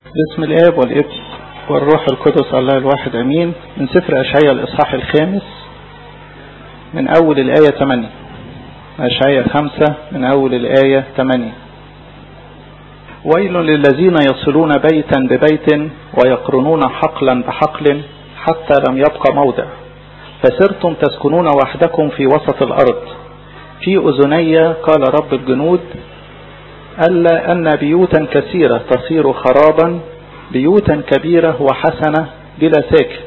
باسم الآب والابن والروح القدس الله الواحد أمين من سفر أشعياء الإصحاح الخامس من أول الآية 8 أشعياء خمسة من أول الآية 8 ويل للذين يصلون بيتا ببيت ويقرنون حقلا بحقل حتى لم يبقى موضع فسرتم تسكنون وحدكم في وسط الأرض في أذني قال رب الجنود ألا أن بيوتا كثيرة تصير خرابا بيوتا كبيرة وحسنة بلا ساكن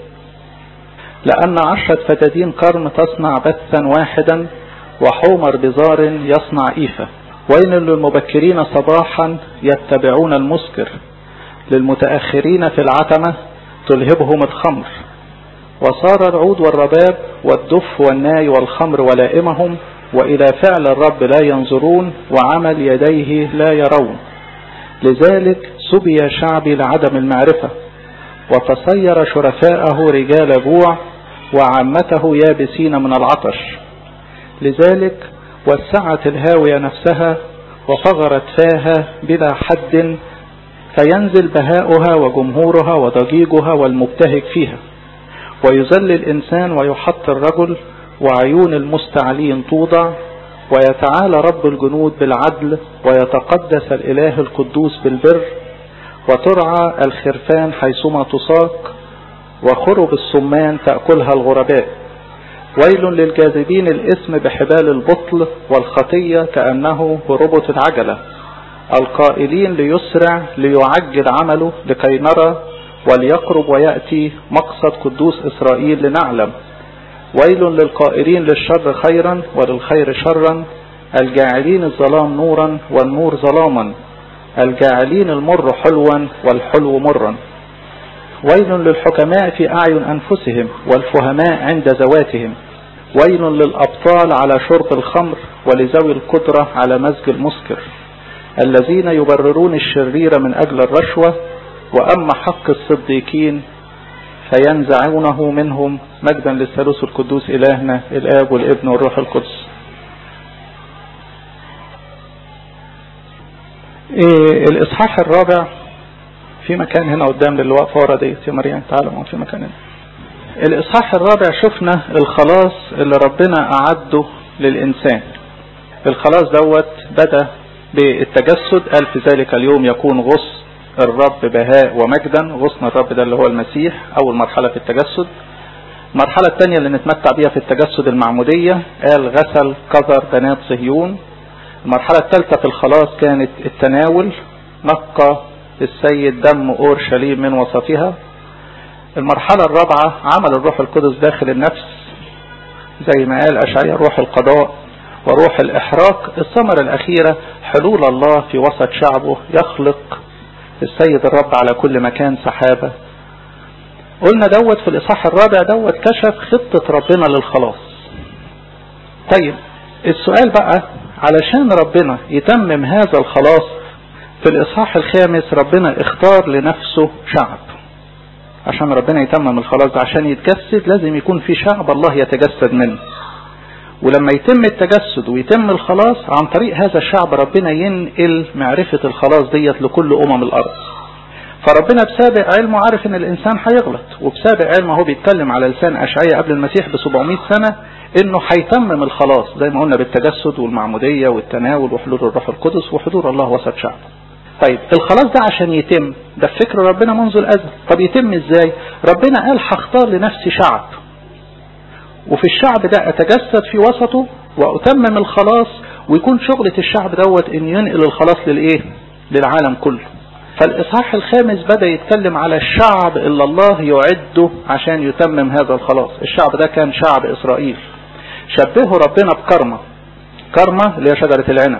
لأن عشرة فتدين قرن تصنع بثا واحدا وحومر بزار يصنع إيفة وين للمبكرين صباحا يتبعون المسكر للمتأخرين في العتمة تلهبهم الخمر وصار العود والرباب والدف والناي والخمر ولائمهم وإلى فعل الرب لا ينظرون وعمل يديه لا يرون لذلك سبي شعبي لعدم المعرفة وتصير شرفاءه رجال جوع وعامته يابسين من العطش لذلك وسعت الهاوية نفسها وفغرت فاها بلا حد فينزل بهاؤها وجمهورها وضجيجها والمبتهج فيها ويذل الإنسان ويحط الرجل وعيون المستعلين توضع ويتعالى رب الجنود بالعدل ويتقدس الإله القدوس بالبر وترعى الخرفان حيثما تساق وخرب السمان تأكلها الغرباء ويل للجاذبين الاسم بحبال البطل والخطية كأنه بربط العجلة القائلين ليسرع ليعجل عمله لكي نرى وليقرب ويأتي مقصد قدوس إسرائيل لنعلم ويل للقائلين للشر خيرا وللخير شرا الجاعلين الظلام نورا والنور ظلاما الجاعلين المر حلوا والحلو مرا ويل للحكماء في أعين أنفسهم والفهماء عند ذواتهم ويل للأبطال على شرب الخمر ولذوي القدرة على مزج المسكر الذين يبررون الشرير من أجل الرشوة وأما حق الصديقين فينزعونه منهم مجدا للثالوث القدوس إلهنا الآب والابن والروح القدس إيه الإصحاح الرابع في مكان هنا قدام للي واقفه ورا ديت يا مريم تعالى في مكان هنا الإصحاح الرابع شفنا الخلاص اللي ربنا أعده للإنسان الخلاص دوت بدأ بالتجسد قال في ذلك اليوم يكون غص الرب بهاء ومجدا غصن الرب ده اللي هو المسيح أول مرحلة في التجسد المرحلة الثانية اللي نتمتع بيها في التجسد المعمودية قال غسل قذر بنات صهيون المرحلة الثالثة في الخلاص كانت التناول نقى السيد دم أورشليم من وسطها المرحلة الرابعة عمل الروح القدس داخل النفس زي ما قال أشعياء روح القضاء وروح الإحراق الثمرة الأخيرة حلول الله في وسط شعبه يخلق السيد الرب على كل مكان سحابة قلنا دوت في الإصحاح الرابع دوت كشف خطة ربنا للخلاص طيب السؤال بقى علشان ربنا يتمم هذا الخلاص في الإصحاح الخامس ربنا اختار لنفسه شعب عشان ربنا يتمم الخلاص ده عشان يتجسد لازم يكون في شعب الله يتجسد منه ولما يتم التجسد ويتم الخلاص عن طريق هذا الشعب ربنا ينقل معرفة الخلاص ديت لكل أمم الأرض فربنا بسابق علمه عارف ان الانسان هيغلط وبسابق علمه هو بيتكلم على لسان اشعياء قبل المسيح ب 700 سنة انه هيتمم الخلاص زي ما قلنا بالتجسد والمعمودية والتناول وحلول الروح القدس وحضور الله وسط شعبه طيب الخلاص ده عشان يتم ده فكر ربنا منذ الازل طب يتم ازاي ربنا قال هختار لنفسي شعب وفي الشعب ده اتجسد في وسطه واتمم الخلاص ويكون شغلة الشعب دوت ان ينقل الخلاص للايه للعالم كله فالاصحاح الخامس بدأ يتكلم على الشعب اللي الله يعده عشان يتمم هذا الخلاص الشعب ده كان شعب اسرائيل شبهه ربنا بكرمة كرمة اللي هي شجرة العنب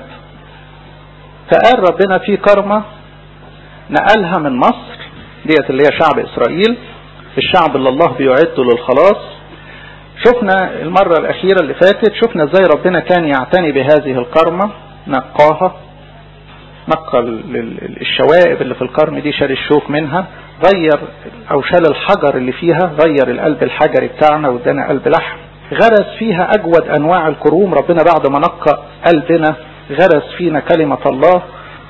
فقال ربنا في كرمة نقلها من مصر ديت اللي هي شعب اسرائيل الشعب اللي الله بيعده للخلاص شفنا المرة الأخيرة اللي فاتت شفنا ازاي ربنا كان يعتني بهذه الكرمة نقاها نقى الشوائب اللي في الكرم دي شال الشوك منها غير او شال الحجر اللي فيها غير القلب الحجري بتاعنا وادانا قلب لحم غرس فيها اجود انواع الكروم ربنا بعد ما نقى قلبنا غرس فينا كلمة الله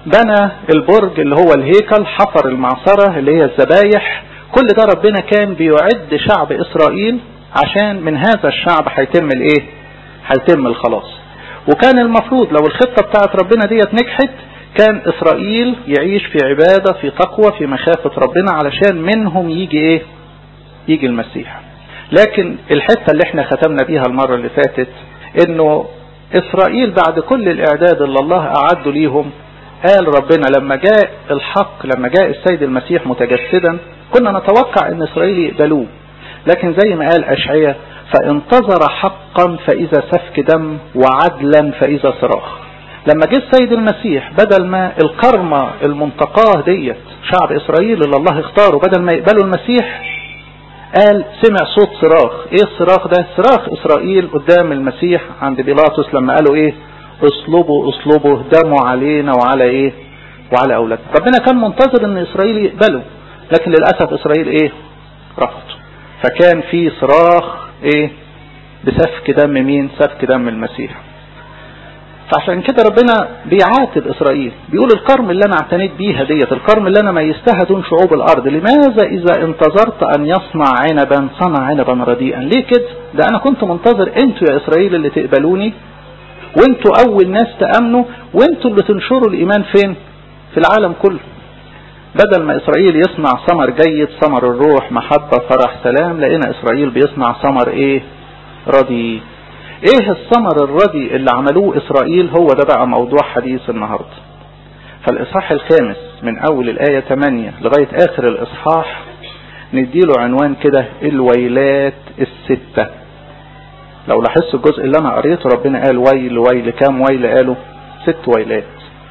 بنى البرج اللي هو الهيكل حفر المعصرة اللي هي الذبايح كل ده ربنا كان بيعد شعب إسرائيل عشان من هذا الشعب هيتم الايه هيتم الخلاص وكان المفروض لو الخطة بتاعت ربنا ديت نجحت كان إسرائيل يعيش في عبادة في تقوى في مخافة ربنا علشان منهم يجي ايه يجي المسيح لكن الحتة اللي احنا ختمنا بيها المرة اللي فاتت انه اسرائيل بعد كل الاعداد اللي الله اعده ليهم قال ربنا لما جاء الحق لما جاء السيد المسيح متجسدا كنا نتوقع ان اسرائيل يقبلوه لكن زي ما قال اشعياء فانتظر حقا فاذا سفك دم وعدلا فاذا صراخ لما جه السيد المسيح بدل ما الكرمة المنتقاه ديت شعب اسرائيل اللي الله اختاره بدل ما يقبلوا المسيح قال سمع صوت صراخ ايه الصراخ ده صراخ اسرائيل قدام المسيح عند بيلاطس لما قالوا ايه اصلبوا اصلبوا دموا علينا وعلى ايه وعلى اولادنا ربنا كان منتظر ان اسرائيل يقبلوا لكن للاسف اسرائيل ايه رفض فكان في صراخ ايه بسفك دم مين سفك دم المسيح فعشان كده ربنا بيعاتب اسرائيل بيقول القرم اللي انا اعتنيت بيها ديت القرم اللي انا ميزتها دون شعوب الارض لماذا اذا انتظرت ان يصنع عنبا صنع عنبا رديئا ليه كده ده انا كنت منتظر انتوا يا اسرائيل اللي تقبلوني وانتوا اول ناس تامنوا وانتوا اللي تنشروا الايمان فين في العالم كله بدل ما اسرائيل يصنع ثمر جيد ثمر الروح محبة فرح سلام لقينا اسرائيل بيصنع ثمر ايه ردي ايه الثمر الردي اللي عملوه اسرائيل هو ده بقى موضوع حديث النهاردة فالاصحاح الخامس من اول الاية 8 لغاية اخر الاصحاح نديله عنوان كده الويلات الستة لو لاحظت الجزء اللي انا قريته ربنا قال ويل ويل كام ويل قالوا ست ويلات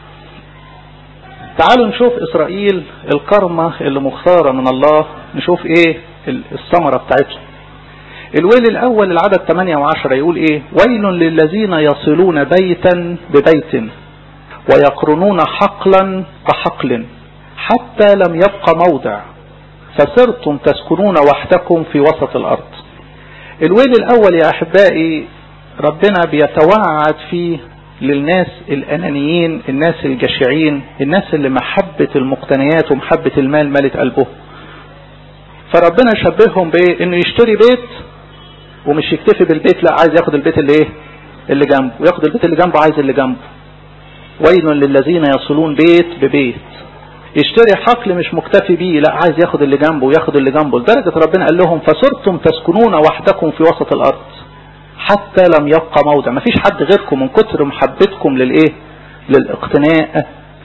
تعالوا نشوف اسرائيل الكرمة اللي مختارة من الله نشوف ايه الثمرة بتاعتهم الويل الاول العدد 8 و10 يقول ايه ويل للذين يصلون بيتا ببيت ويقرنون حقلا بحقل حتى لم يبق موضع فصرتم تسكنون وحدكم في وسط الارض الويل الاول يا احبائي ربنا بيتوعد فيه للناس الانانيين الناس الجشعين الناس اللي محبة المقتنيات ومحبة المال ملت قلبه فربنا شبههم بايه انه يشتري بيت ومش يكتفي بالبيت لا عايز ياخد البيت اللي ايه اللي جنبه وياخد البيت اللي جنبه عايز اللي جنبه ويل للذين يصلون بيت ببيت يشتري حقل مش مكتفي بيه لا عايز ياخد اللي جنبه وياخد اللي جنبه لدرجة ربنا قال لهم فصرتم تسكنون وحدكم في وسط الارض حتى لم يبقى موضع مفيش حد غيركم من كتر محبتكم للايه للاقتناء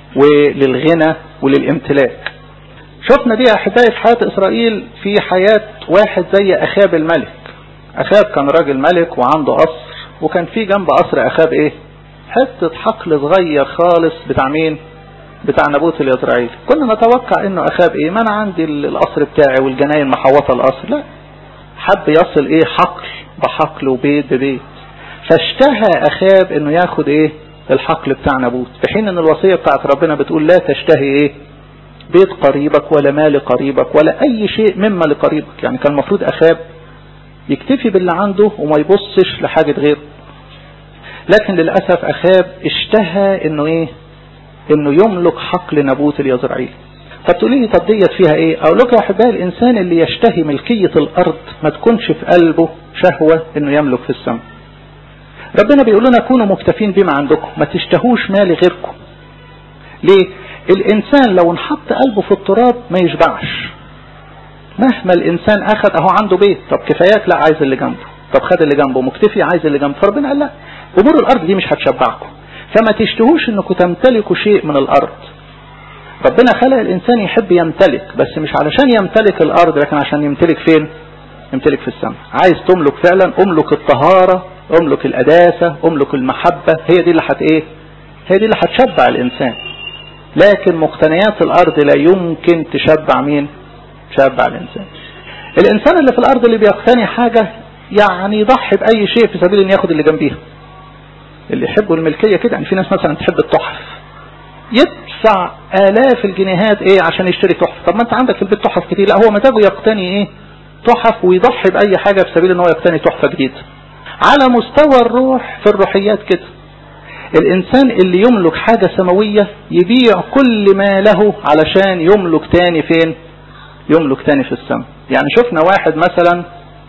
وللغنى وللامتلاك شفنا دي احبائي في حياة اسرائيل في حياة واحد زي اخاب الملك اخاب كان راجل ملك وعنده قصر وكان في جنب قصر اخاب ايه حتة حقل صغير خالص بتاع مين بتاع نبوت اليزرعيل كنا نتوقع انه اخاب ايه ما انا عندي القصر بتاعي والجناين محوطة القصر لا حب يصل ايه حقل بحقل وبيت ببيت فاشتهى اخاب انه ياخد ايه الحقل بتاع نبوت في حين ان الوصية بتاعت ربنا بتقول لا تشتهي ايه بيت قريبك ولا مال قريبك ولا اي شيء مما لقريبك يعني كان المفروض اخاب يكتفي باللي عنده وما يبصش لحاجة غيره لكن للأسف أخاب اشتهى انه ايه انه يملك حقل نبوت اليزرعيل فتقولي لي طب ديت فيها ايه اقول لك يا احبائي الانسان اللي يشتهي ملكية الارض ما تكونش في قلبه شهوة انه يملك في السماء ربنا بيقول لنا كونوا مكتفين بما عندكم ما تشتهوش مال غيركم ليه الانسان لو انحط قلبه في التراب ما يشبعش مهما الانسان اخذ اهو عنده بيت طب كفاياك لا عايز اللي جنبه طب خد اللي جنبه مكتفي عايز اللي جنبه فربنا قال لا امور الارض دي مش هتشبعكم فما تشتهوش انكم تمتلكوا شيء من الارض ربنا خلق الانسان يحب يمتلك بس مش علشان يمتلك الارض لكن عشان يمتلك فين يمتلك في السماء عايز تملك فعلا املك الطهارة املك القداسة املك المحبة هي دي اللي هت ايه هي دي اللي هتشبع الانسان لكن مقتنيات الارض لا يمكن تشبع مين تشبع الانسان الانسان اللي في الارض اللي بيقتني حاجة يعني يضحي باي شيء في سبيل ان ياخد اللي جنبيها اللي يحبوا الملكية كده يعني في ناس مثلا تحب التحف يدفع آلاف الجنيهات ايه عشان يشتري تحف طب ما انت عندك في البيت تحف كتير لا هو مزاجه يقتني ايه تحف ويضحي بأي حاجة في سبيل ان هو يقتني تحفة جديدة على مستوى الروح في الروحيات كده الانسان اللي يملك حاجة سماوية يبيع كل ما له علشان يملك تاني فين يملك تاني في السماء يعني شفنا واحد مثلا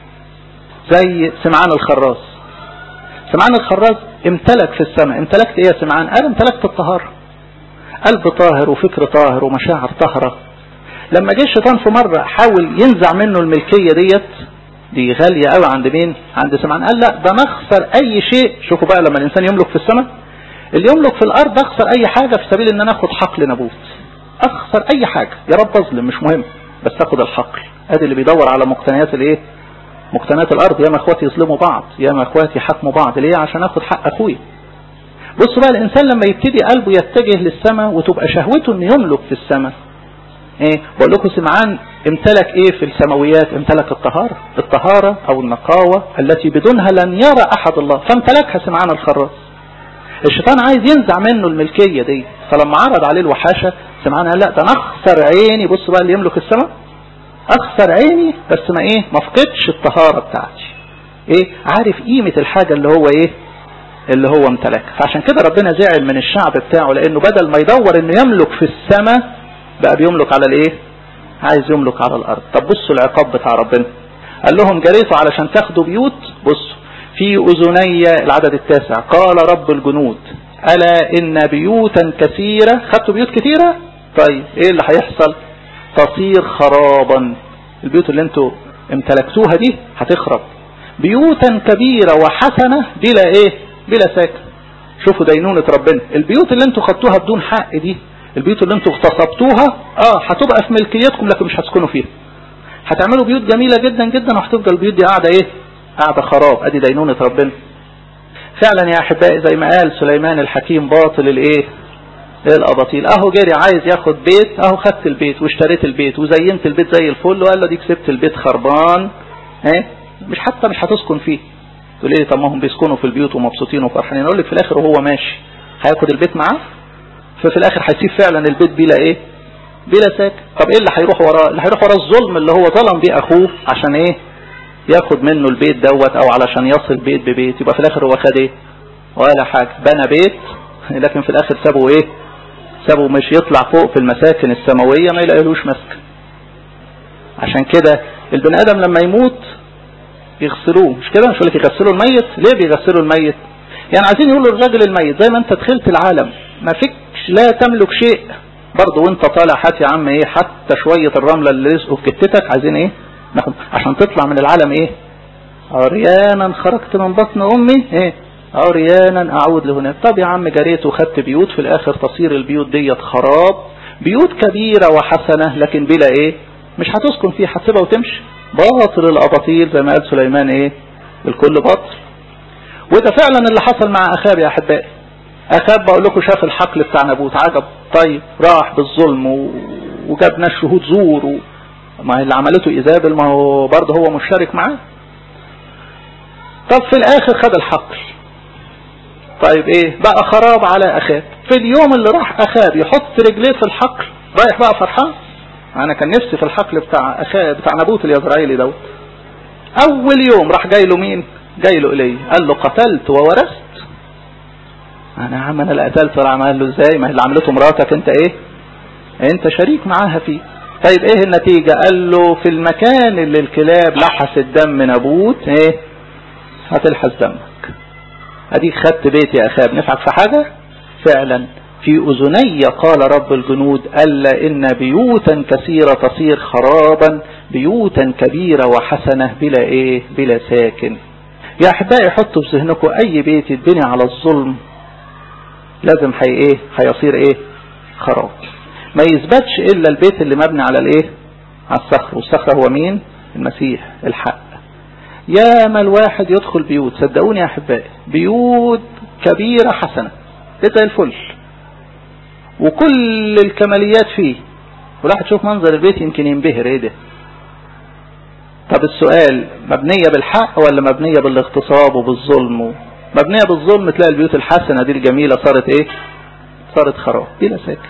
زي سمعان الخراز سمعان الخراز امتلك في السماء امتلكت ايه يا سمعان قال امتلكت الطهارة قلب طاهر وفكر طاهر ومشاعر طاهرة لما جه الشيطان في مرة حاول ينزع منه الملكية ديت دي غالية قوي عند مين عند سمعان قال لا ده نخسر اي شيء شوفوا بقى لما الانسان يملك في السماء اللي يملك في الارض اخسر اي حاجة في سبيل ان انا اخد حقل نابوت اخسر اي حاجة يا رب اظلم مش مهم بس اخد الحقل ادي اللي بيدور على مقتنيات الايه مقتنيات الارض ياما اخواتي يظلموا بعض ياما اخواتي يحاكموا بعض ليه عشان اخد حق اخويا بصوا بقى الانسان لما يبتدي قلبه يتجه للسماء وتبقى شهوته انه يملك في السماء ايه بقول لكم سمعان امتلك ايه في السماويات امتلك الطهارة الطهارة او النقاوة التي بدونها لن يرى احد الله فامتلكها سمعان الخراس الشيطان عايز ينزع منه الملكية دي فلما عرض عليه الوحاشة سمعان قال لا ده انا اخسر عيني بص بقى اللي يملك السماء اخسر عيني بس ما ايه ما فقدش الطهارة بتاعتي ايه عارف قيمة الحاجة اللي هو ايه اللي هو امتلكها فعشان كده ربنا زعل من الشعب بتاعه لانه بدل ما يدور انه يملك في السماء بقى بيملك على الايه عايز يملك على الارض طب بصوا العقاب بتاع ربنا قال لهم جريتوا علشان تاخدوا بيوت بصوا في اذني العدد التاسع قال رب الجنود الا ان بيوتا كثيرة خدتوا بيوت كثيرة طيب ايه اللي هيحصل تصير خرابا البيوت اللي انتوا امتلكتوها دي هتخرب بيوتا كبيرة وحسنة بلا ايه بلا ساكن شوفوا دينونة ربنا البيوت اللي انتوا خدتوها بدون حق دي البيوت اللي انتوا اغتصبتوها اه هتبقى في ملكيتكم لكن مش هتسكنوا فيها هتعملوا بيوت جميلة جدا جدا وهتفضل البيوت دي قاعدة ايه قاعدة خراب ادي دينونة ربنا فعلا يا احبائي زي ما قال سليمان الحكيم باطل الايه الاباطيل اهو جري عايز ياخد بيت اهو خدت البيت واشتريت البيت وزينت البيت زي الفل وقال له ديك سبت البيت خربان ايه مش حتى مش هتسكن فيه تقول ايه طب ما هم بيسكنوا في البيوت ومبسوطين وفرحانين اقول لك في الاخر وهو ماشي هياخد البيت معاه ففي الاخر هيسيب فعلا البيت بلا ايه بلا ساكن طب ايه اللي هيروح وراه اللي هيروح وراه الظلم اللي هو ظلم بيه اخوه عشان ايه ياخد منه البيت دوت او علشان يصل بيت ببيت يبقى في الاخر هو خد ايه ولا حاجة بنى بيت لكن في الاخر سابه ايه سابه مش يطلع فوق في المساكن السماوية ما يلاقيلوش مسكن عشان كده البني ادم لما يموت يغسلوه مش كده مش لك يغسلوا الميت ليه بيغسلوا الميت يعني عايزين يقولوا الراجل الميت زي ما انت دخلت العالم ما فيكش لا تملك شيء برضه وانت طالع هات يا عم ايه حتى شوية الرملة اللي رزقه في كتتك عايزين ايه ناخد عشان تطلع من العالم ايه عريانا خرجت من بطن امي ايه عريانا اعود لهناك طب يا عم جريت وخدت بيوت في الاخر تصير البيوت ديت خراب بيوت كبيرة وحسنة لكن بلا ايه مش هتسكن فيها هتسيبها وتمشي باطل الاباطيل زي ما قال سليمان ايه الكل باطل وده فعلا اللي حصل مع اخاب يا احبائي اخاب بقول لكم شاف الحقل بتاع نابوت عجب طيب راح بالظلم وجاب ناس شهود زور و... ما اللي عملته ايزابل ما هو برضه هو مشترك معاه طب في الاخر خد الحقل طيب ايه بقى خراب على اخاب في اليوم اللي راح اخاب يحط رجليه في الحقل رايح بقى فرحان انا كان نفسي في الحقل بتاع اخاب بتاع نابوت اليزرعيلي دوت اول يوم راح جاي له مين جاي له اليه قال له قتلت وورثت انا يا عم انا لا قتلت ولا عمل له ازاي ما اللي عملته مراتك انت ايه انت شريك معاها فيه طيب ايه النتيجة قال له في المكان اللي الكلاب لحست دم نابوت ايه هتلحس دمك اديك خدت بيت يا اخاب نفعك في حاجة فعلا في اذني قال رب الجنود الا ان بيوتا كثيرة تصير خرابا بيوتا كبيرة وحسنة بلا ايه بلا ساكن يا احبائي حطوا في ذهنكم اي بيت يتبني على الظلم لازم هي ايه هيصير ايه خراب ما يثبتش الا البيت اللي مبني على الايه على الصخر والصخر هو مين المسيح الحق يا ما الواحد يدخل بيوت صدقوني يا احبائي بيوت كبيرة حسنة بيت زي الفل وكل الكماليات فيه والواحد يشوف منظر البيت يمكن ينبهر ايه ده طب السؤال مبنية بالحق ولا مبنية بالاغتصاب وبالظلم مبنية بالظلم تلاقي البيوت الحسنة دي الجميلة صارت ايه صارت خراب بلا ساكن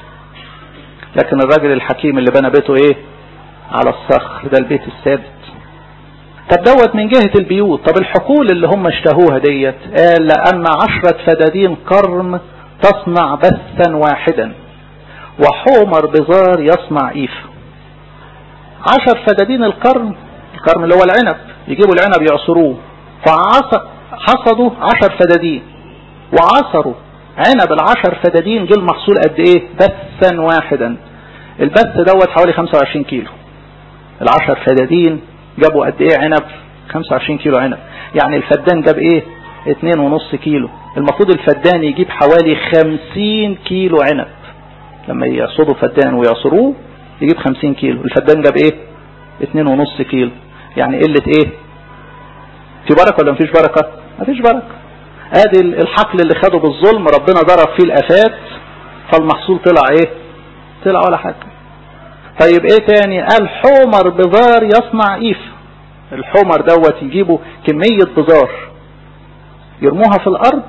لكن الراجل الحكيم اللي بنى بيته ايه على الصخر ده البيت الثابت طب دوت من جهة البيوت طب الحقول اللي هم اشتهوها ديت قال لأن عشرة فدادين قرم تصنع بثا واحدا وحومر بزار يصنع إيف عشر فدادين القرن القرن اللي هو العنب يجيبوا العنب يعصروه فحصدوا عشر فدادين وعصروا عنب العشر فدادين جه المحصول قد ايه بثا واحدا البث دوت حوالي 25 كيلو العشر فدادين جابوا قد ايه عنب 25 كيلو عنب يعني الفدان جاب ايه اتنين ونص كيلو المفروض الفدان يجيب حوالي 50 كيلو عنب لما يعصروا فدان ويعصروه يجيب 50 كيلو الفدان جاب ايه اتنين ونص كيلو يعني قلة ايه في بركة ولا مفيش بركة مفيش بركة ادي الحقل اللي خده بالظلم ربنا ضرب فيه الافات فالمحصول طلع ايه طلع ولا حاجة طيب ايه تاني قال حمر بزار يصنع ايف الحمر دوت يجيبوا كمية بزار يرموها في الارض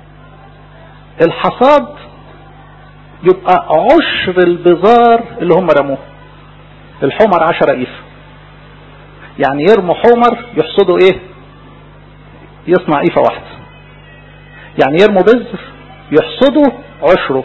الحصاد يبقى عشر البزار اللي هم رموه الحمر عشرة ايف يعني يرموا حمر يحصدوا ايه يصنع ايفة واحدة يعني يرموا بذر يحصدوا عشره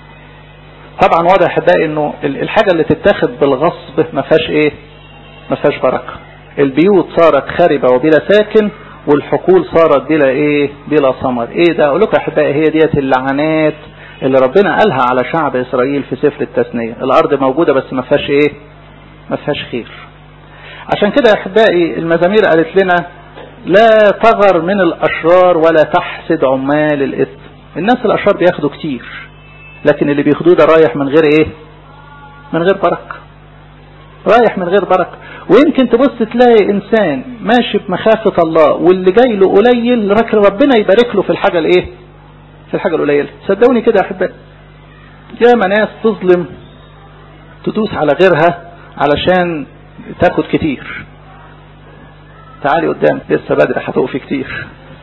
طبعا واضح احبائي انه الحاجة اللي تتاخد بالغصب ما فيهاش ايه ما فيهاش بركة البيوت صارت خاربة وبلا ساكن والحقول صارت بلا ايه بلا ثمر ايه ده اقول لكم يا احبائي هي ديت اللعنات اللي ربنا قالها على شعب اسرائيل في سفر التثنية الارض موجودة بس ما فيهاش ايه ما فيهاش خير عشان كده يا احبائي المزامير قالت لنا لا تغر من الاشرار ولا تحسد عمال الاثم الناس الاشرار بياخدوا كتير لكن اللي بياخدوه ده رايح من غير ايه من غير بركه رايح من غير بركه ويمكن تبص تلاقي انسان ماشي بمخافه الله واللي جاي له قليل لكن ربنا يبارك له في الحاجه الايه في الحاجه القليله صدقوني كده يا احبائي ياما ناس تظلم تدوس على غيرها علشان تاخد كتير تعالي قدام لسه بدري هتقفي كتير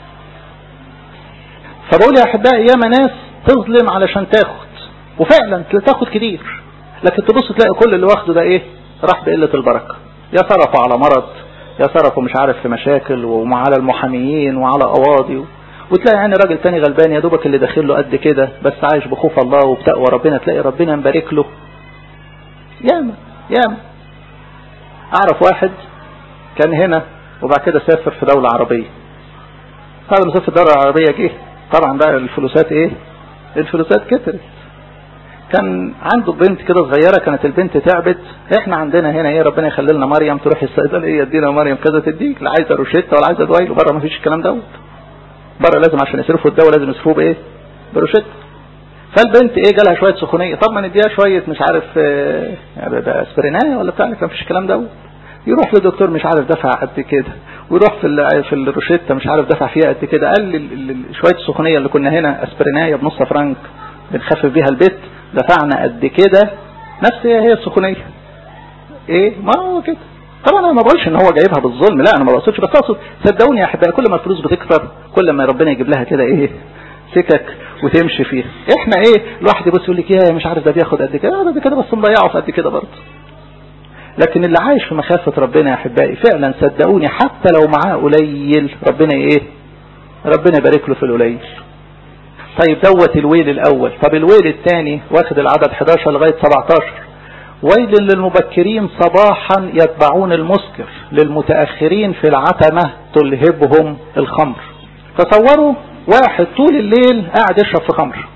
فبقول يا احبائي ياما ناس تظلم علشان تاخد وفعلا تاخد كتير لكن تبص تلاقي كل اللي واخده ده ايه راح بقلة البركة يا صرفوا على مرض يا صرفوا مش عارف في مشاكل وعلى المحاميين وعلى قواضي وتلاقي يعني راجل تاني غلبان يا دوبك اللي داخل له قد كده بس عايش بخوف الله وبتقوى ربنا تلاقي ربنا مبارك له ياما ياما اعرف واحد كان هنا وبعد كده سافر في دولة عربية بعد ما سافر الدولة العربية جه طبعا بقى الفلوسات ايه الفلوسات كترت كان عنده بنت كده صغيرة كانت البنت تعبت احنا عندنا هنا ايه ربنا يخلي لنا مريم تروح الصيدلية يدينا مريم كذا تديك لا عايزة روشتة ولا عايزة دواي بره ما فيش الكلام دوت بره لازم عشان يصرفوا الدواء لازم يصرفوه بايه بروشتة فالبنت ايه جالها شوية سخونية طب ما نديها شوية مش عارف اه يعني ده اسبريناية ولا بتاع ما فيش الكلام دوت يروح لدكتور مش عارف دفع قد كده ويروح في في الروشته مش عارف دفع فيها قد كده قال لي شويه السخونيه اللي كنا هنا اسبرينايه بنص فرنك بنخفف بيها البيت دفعنا قد كده نفس هي هي السخونيه ايه ما هو كده طبعا انا ما بقولش ان هو جايبها بالظلم لا انا ما بقصدش بس اقصد صدقوني يا احبائي كل ما الفلوس بتكتر كل ما ربنا يجيب لها كده ايه سكك وتمشي فيها احنا ايه الواحد يبص يقول لك يا مش عارف ده بياخد قد كده ده كده بس مضيعه في قد كده برضه لكن اللي عايش في مخافة ربنا يا أحبائي فعلا صدقوني حتى لو معاه قليل ربنا إيه ربنا يبارك له في القليل طيب دوت الويل الأول طب الويل الثاني واخد العدد 11 لغاية 17 ويل للمبكرين صباحا يتبعون المسكر للمتأخرين في العتمة تلهبهم الخمر تصوروا واحد طول الليل قاعد يشرب في خمر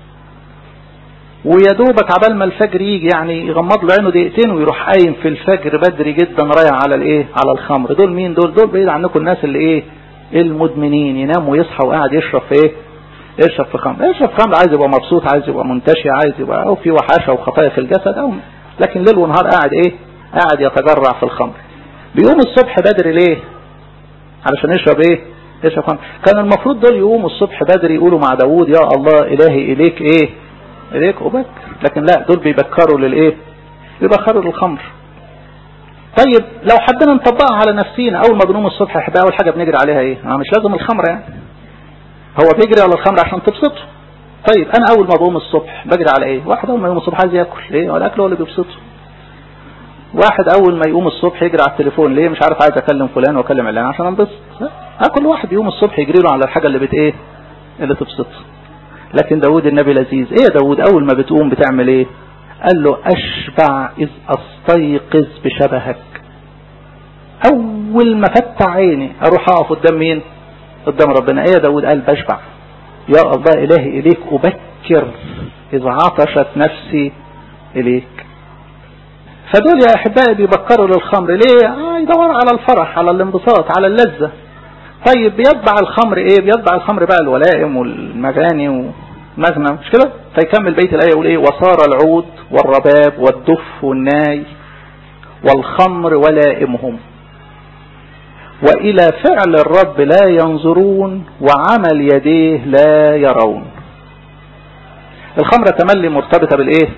ويا دوبك عبال ما الفجر يجي يعني يغمض له عينه دقيقتين ويروح قايم في الفجر بدري جدا رايح على الايه على الخمر دول مين دول دول بعيد عنكم الناس اللي ايه المدمنين ينام ويصحى وقاعد يشرب في ايه يشرب في خمر يشرب في خمر عايز يبقى مبسوط عايز يبقى منتشي عايز يبقى او في وحاشه وخطايا في الجسد او لكن ليل ونهار قاعد ايه قاعد يتجرع في الخمر بيقوم الصبح بدري ليه علشان يشرب ايه يشرب خمر كان المفروض دول يقوموا الصبح بدري يقولوا مع داوود يا الله الهي اليك ايه إليك أبكر لكن لا دول بيبكروا للإيه بيبكروا للخمر طيب لو حبينا نطبقها على نفسينا أول ما بنقوم الصبح يحبها أول حاجة بنجري عليها إيه أنا مش لازم الخمر يعني هو بيجري على الخمر عشان تبسطه طيب أنا أول ما بقوم الصبح بجري على إيه واحد أول ما يقوم الصبح عايز ياكل إيه هو الأكل هو اللي بيبسطه واحد اول ما يقوم الصبح يجري على التليفون ليه مش عارف عايز اكلم فلان واكلم علان عشان انبسط ها كل واحد يقوم الصبح يجري له على الحاجه اللي بت ايه اللي تبسطه لكن داود النبي لذيذ ايه يا داود اول ما بتقوم بتعمل ايه قال له اشبع اذ استيقظ بشبهك اول ما فتح عيني اروح اقف قدام مين قدام ربنا ايه يا داود قال بشبع يا الله الهي اليك ابكر اذا عطشت نفسي اليك فدول يا احبائي بيبكروا للخمر ليه آه يدور على الفرح على الانبساط على اللذة طيب بيتبع الخمر ايه بيتبع الخمر بقى الولائم والمغاني والمغنى مش كده فيكمل بيت الايه يقول ايه وصار العود والرباب والدف والناي والخمر ولائمهم وإلى فعل الرب لا ينظرون وعمل يديه لا يرون الخمرة تملي مرتبطة بالايه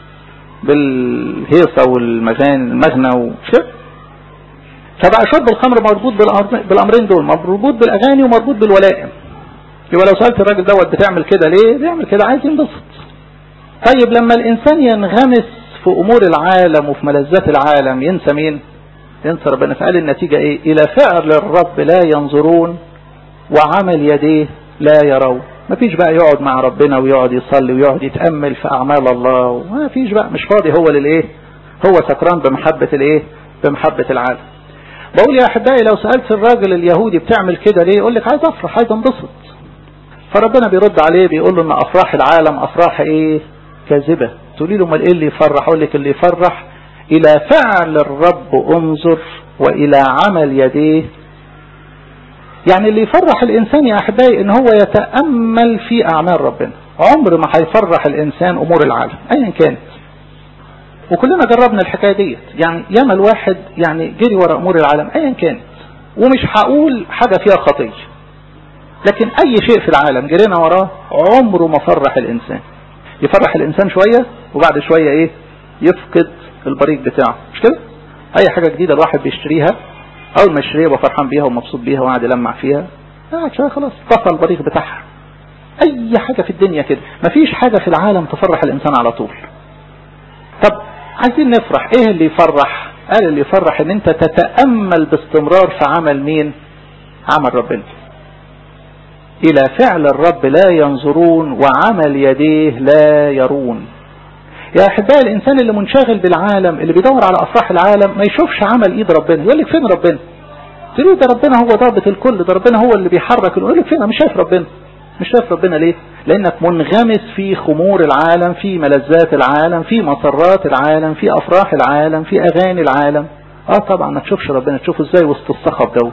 بالهيصة والمغان المغنى وشيء فبقى شرب الخمر مربوط بالامرين دول مربوط بالاغاني ومربوط بالولائم يبقى لو سألت الراجل دوت بتعمل كده ليه بيعمل كده عايز ينبسط طيب لما الانسان ينغمس في امور العالم وفي ملذات العالم ينسى مين ينسى ربنا فقال النتيجة ايه الى فعل الرب لا ينظرون وعمل يديه لا يرون ما فيش بقى يقعد مع ربنا ويقعد يصلي ويقعد يتأمل في أعمال الله ما فيش بقى مش فاضي هو للإيه هو سكران بمحبة الإيه بمحبة العالم بقول يا أحبائي لو سألت الراجل اليهودي بتعمل كده ليه يقول لك عايز أفرح عايز أنبسط فربنا بيرد عليه بيقول له إن أفراح العالم أفراح إيه كاذبة تقولي له امال إيه اللي يفرح أقول لك اللي يفرح إلى فعل الرب انظر وإلى عمل يديه يعني اللي يفرح الإنسان يا أحبائي إن هو يتأمل في أعمال ربنا عمر ما هيفرح الإنسان أمور العالم أيا كانت وكلنا جربنا الحكاية ديت يعني ياما الواحد يعني جري ورا أمور العالم أيا كانت ومش هقول حاجة فيها خطية لكن أي شيء في العالم جرينا وراه عمره ما فرح الإنسان يفرح الإنسان شوية وبعد شوية إيه يفقد البريق بتاعه مش كده أي حاجة جديدة الواحد بيشتريها اول ما يشتريها يبقى فرحان بيها ومبسوط بيها وقاعد يلمع فيها قاعد شويه خلاص طفى البريق بتاعها اي حاجه في الدنيا كده مفيش حاجه في العالم تفرح الانسان على طول طب عايزين نفرح ايه اللي يفرح قال اللي يفرح ان انت تتامل باستمرار في عمل مين عمل ربنا الى فعل الرب لا ينظرون وعمل يديه لا يرون يا احبائي الانسان اللي منشغل بالعالم اللي بيدور على افراح العالم ما يشوفش عمل ايد ربنا يقول لك فين ربنا تقول ده ربنا هو ضابط الكل ده ربنا هو اللي بيحرك يقول لك فين مش شايف ربنا مش شايف ربنا ليه لانك منغمس في خمور العالم في ملذات العالم في مسرات العالم في افراح العالم في اغاني العالم اه طبعا ما تشوفش ربنا تشوفه ازاي وسط الصخب دوت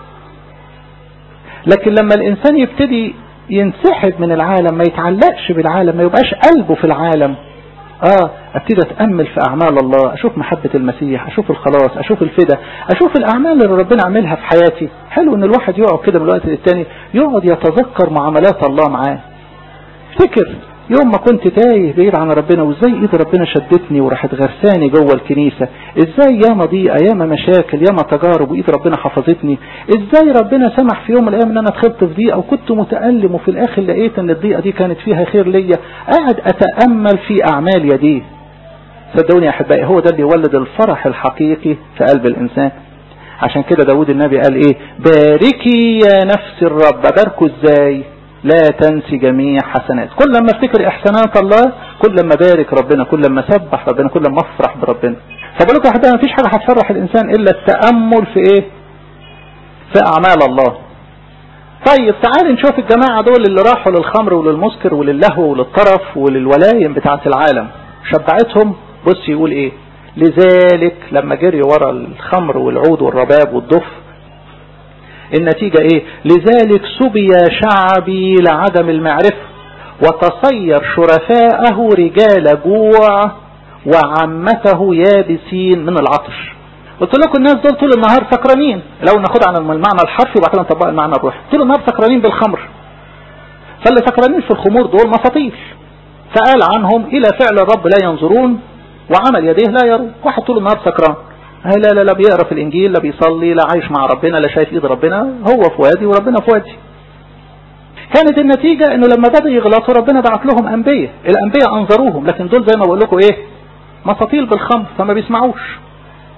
لكن لما الانسان يبتدي ينسحب من العالم ما يتعلقش بالعالم ما يبقاش قلبه في العالم اه ابتدي اتامل في اعمال الله اشوف محبه المسيح اشوف الخلاص اشوف الفدا اشوف الاعمال اللي ربنا عاملها في حياتي حلو ان الواحد يقعد كده من الوقت للتاني يقعد يتذكر معاملات الله معاه افتكر يوم ما كنت تايه بعيد عن ربنا وازاي ايد ربنا شدتني وراحت غرساني جوه الكنيسة ازاي ياما ضيقة ياما مشاكل ياما تجارب وايد ربنا حفظتني ازاي ربنا سمح في يوم من الايام ان انا دخلت في ضيقة وكنت متألم وفي الاخر لقيت ان الضيقة دي كانت فيها خير ليا قاعد اتأمل في اعمال يديه صدقوني يا احبائي هو ده اللي يولد الفرح الحقيقي في قلب الانسان عشان كده داود النبي قال ايه باركي يا نفس الرب باركه ازاي لا تنسي جميع حسنات كل لما افتكر احسانات الله كل لما بارك ربنا كل لما سبح ربنا كل لما افرح بربنا فبقول لكم احبائي مفيش حاجه هتفرح الانسان الا التامل في ايه في اعمال الله طيب تعال نشوف الجماعه دول اللي راحوا للخمر وللمسكر وللهو وللطرف وللولايم بتاعه العالم شبعتهم بص يقول ايه لذلك لما جري ورا الخمر والعود والرباب والضف النتيجة ايه لذلك سبي شعبي لعدم المعرفة وتصير شرفاءه رجال جوع وعمته يابسين من العطش قلت لكم الناس دول طول النهار سكرانين لو ناخد عن المعنى الحرفي وبعد كده نطبق المعنى الروحي طول النهار سكرانين بالخمر فاللي سكرانين في الخمور دول مفاطيل فقال عنهم الى فعل الرب لا ينظرون وعمل يديه لا يرون واحد طول النهار سكران لا لا لا بيقرا في الانجيل لا بيصلي لا عايش مع ربنا لا شايف ايد ربنا هو في وادي وربنا في وادي كانت النتيجة انه لما بدأوا يغلطوا ربنا بعت لهم انبياء الانبياء انظروهم لكن دول زي ما بقول لكم ايه مساطيل بالخمر فما بيسمعوش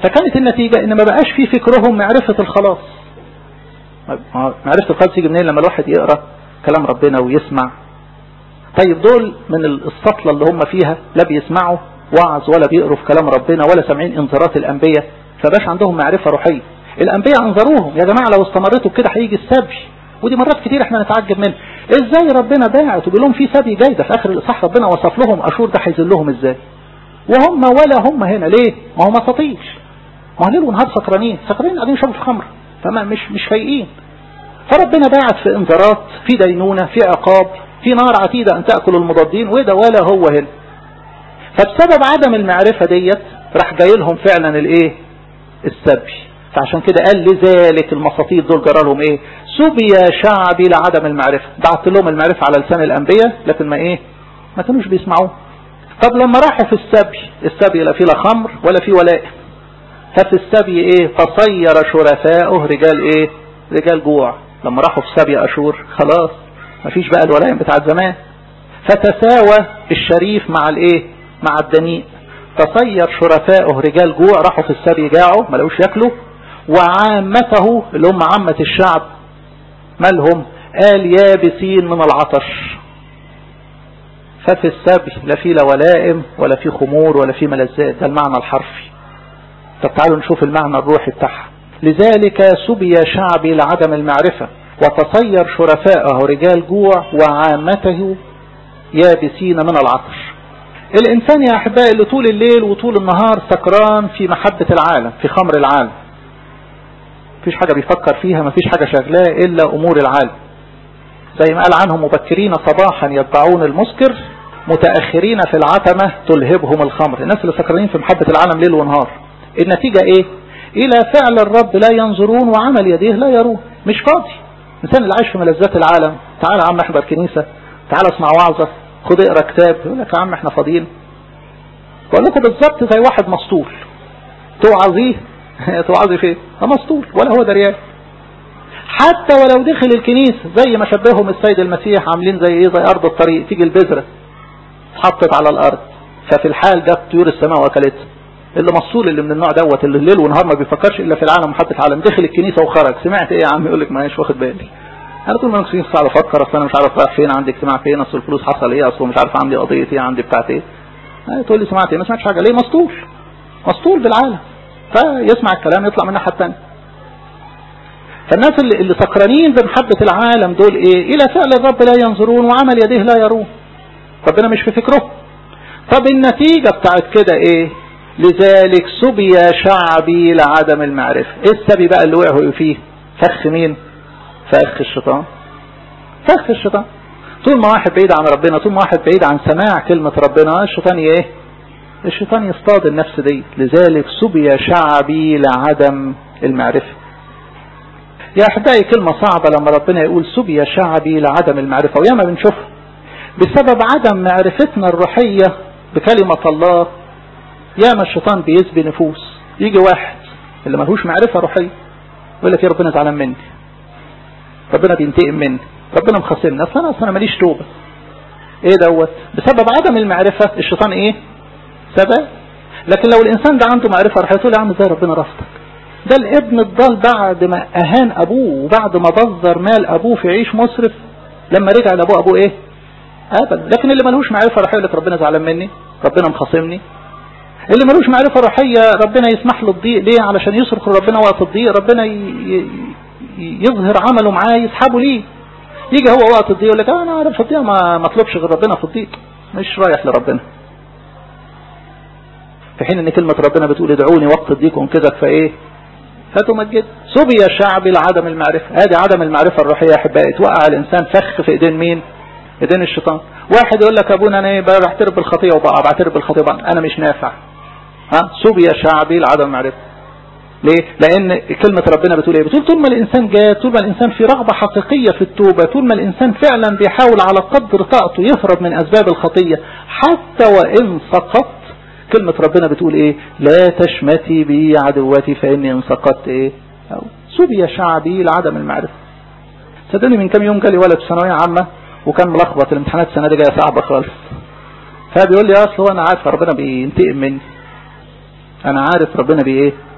فكانت النتيجة ان ما بقاش في فكرهم معرفة الخلاص معرفة الخلاص يجي منين لما الواحد يقرأ كلام ربنا ويسمع طيب دول من السطلة اللي هم فيها لا بيسمعوا وعظ ولا بيقروا في كلام ربنا ولا سامعين انذارات الانبياء فباش عندهم معرفة روحية الانبياء انذروهم يا جماعة لو استمرتوا كده هيجي السبي ودي مرات كتير احنا نتعجب منها ازاي ربنا باعت وبيقول لهم في سبي جاي ده في اخر الاصحاح ربنا وصف لهم اشور ده هيذلهم ازاي وهم ولا هم هنا ليه ما هو ما سطيش ما هو ليل ونهار سكرانين سكرانين قاعدين يشربوا في خمر فما مش مش فايقين فربنا باعت في انذارات في دينونة في عقاب في نار عتيدة ان تأكل المضادين وده ولا هو هنا فبسبب عدم المعرفة ديت راح جاي لهم فعلا الايه السبي فعشان كده قال لذلك المساطيل دول جرى لهم ايه سبي شعبي لعدم المعرفة بعت لهم المعرفة على لسان الانبياء لكن ما ايه ما كانوش بيسمعوه طب لما راحوا في السبي السبي لا فيه لا خمر ولا فيه ولاء ففي السبي ايه فصير شرفاؤه رجال ايه رجال جوع لما راحوا في سبي اشور خلاص مفيش بقى الولاء بتاع زمان فتساوى الشريف مع الايه مع الدنيء تصير شرفاؤه رجال جوع راحوا في السبي جاعوا ما لقوش ياكلوا وعامته اللي هم عامة الشعب مالهم قال يابسين من العطش ففي السبي لا في لا ولائم ولا في خمور ولا في ملذات ده المعنى الحرفي طب تعالوا نشوف المعنى الروحي بتاعها لذلك سبي شعبي لعدم المعرفة وتصير شرفاءه رجال جوع وعامته يابسين من العطش الإنسان يا أحبائي اللي طول الليل وطول النهار سكران في محبة العالم في خمر العالم مفيش حاجة بيفكر فيها مفيش حاجة شغلاه إلا أمور العالم زي ما قال عنهم مبكرين صباحا يتبعون المسكر متأخرين في العتمة تلهبهم الخمر الناس اللي سكرانين في محبة العالم ليل ونهار النتيجة ايه الى فعل الرب لا ينظرون وعمل يديه لا يرون مش فاضي الانسان اللي عايش في ملذات العالم تعال يا عم احضر كنيسة تعال اسمع وعظة خد اقرا كتاب يقول لك يا عم احنا فاضيين بقول لكم بالظبط زي واحد مسطول توعظيه توعظي فين مسطول ولا هو دريان حتى ولو دخل الكنيسة زي ما شبههم السيد المسيح عاملين زي ايه زي ارض الطريق تيجي البذرة اتحطت على الارض ففي الحال جت طيور السماء واكلتها اللي مصول اللي من النوع دوت اللي الليل ونهار ما بيفكرش الا في العالم وحبة العالم دخل الكنيسة وخرج سمعت ايه يا عم يقول لك مانيش واخد بالي انا طول ما انا كنت قاعد افكر اصل انا مش عارف رايح فين عندي اجتماع فين اصل الفلوس حصل ايه اصل مش عارف عندي قضيه ايه عندي بتاعت ايه تقول لي سمعت ايه ما سمعتش حاجه ليه مسطول مسطول بالعالم فيسمع الكلام يطلع من الناحيه الثانيه فالناس اللي, اللي سكرانين بمحبة العالم دول ايه الى فعل الرب لا ينظرون وعمل يديه لا يرون ربنا مش في فكره طب النتيجة بتاعت كده ايه لذلك سبي شعبي لعدم المعرفة ايه السبي بقى اللي وقعوا فيه فخ مين فخ الشيطان فخ الشيطان طول ما واحد بعيد عن ربنا طول ما واحد بعيد عن سماع كلمة ربنا الشيطان ايه الشيطان يصطاد النفس دي لذلك سبي شعبي لعدم المعرفة يا أحبائي كلمة صعبة لما ربنا يقول سبي شعبي لعدم المعرفة وياما بنشوفها بسبب عدم معرفتنا الروحية بكلمة الله ياما الشيطان بيسبي نفوس يجي واحد اللي ملهوش معرفة روحية يقول لك يا ربنا زعلان مني ربنا بينتقم مني ربنا مخاصمني اصل انا اصل انا ماليش توبة ايه دوت بسبب عدم المعرفة الشيطان ايه سبب لكن لو الانسان ده عنده معرفة روحية تقول يا عم ازاي ربنا رفضك ده الابن الضال بعد ما اهان ابوه وبعد ما بذر مال ابوه في عيش مسرف لما رجع لابوه ابوه ايه ابدا لكن اللي ملوش معرفه روحيه يقول لك ربنا زعلان مني ربنا مخاصمني اللي ملوش معرفه روحيه ربنا يسمح له الضيق ليه علشان يصرخ ربنا وقت الضيق ربنا يظهر عمله معاه يسحبه ليه يجي هو وقت الضيق يقول لك انا عارف في الضيق ما مطلبش غير ربنا في الضيق مش رايح لربنا في حين ان كلمه ربنا بتقول ادعوني وقت الضيق كده فايه فتمجد سبي شعبي لعدم المعرفة هذه عدم المعرفة الروحية يا أحبائي توقع الإنسان فخ في إيدين مين إيدين الشيطان واحد يقول لك أبونا أنا بعترف بالخطية وبقى بعترف بالخطية وبقى أنا مش نافع ها سبي شعبي لعدم المعرفة ليه؟ لأن كلمة ربنا بتقول إيه؟ بتقول طول ما الإنسان جاد طول ما الإنسان في رغبة حقيقية في التوبة طول ما الإنسان فعلا بيحاول على قدر طاقته يهرب من أسباب الخطية حتى وإن سقط كلمة ربنا بتقول ايه لا تشمتي بي عدوتي فاني ان سقطت ايه أو سبي شعبي لعدم المعرفة صدقني من كام يوم جالي ولد في ثانوية عامة وكان ملخبط الامتحانات السنة دي جاية صعبة خالص فبيقول لي اصل هو انا عارف ربنا بينتقم مني انا عارف ربنا بي ايه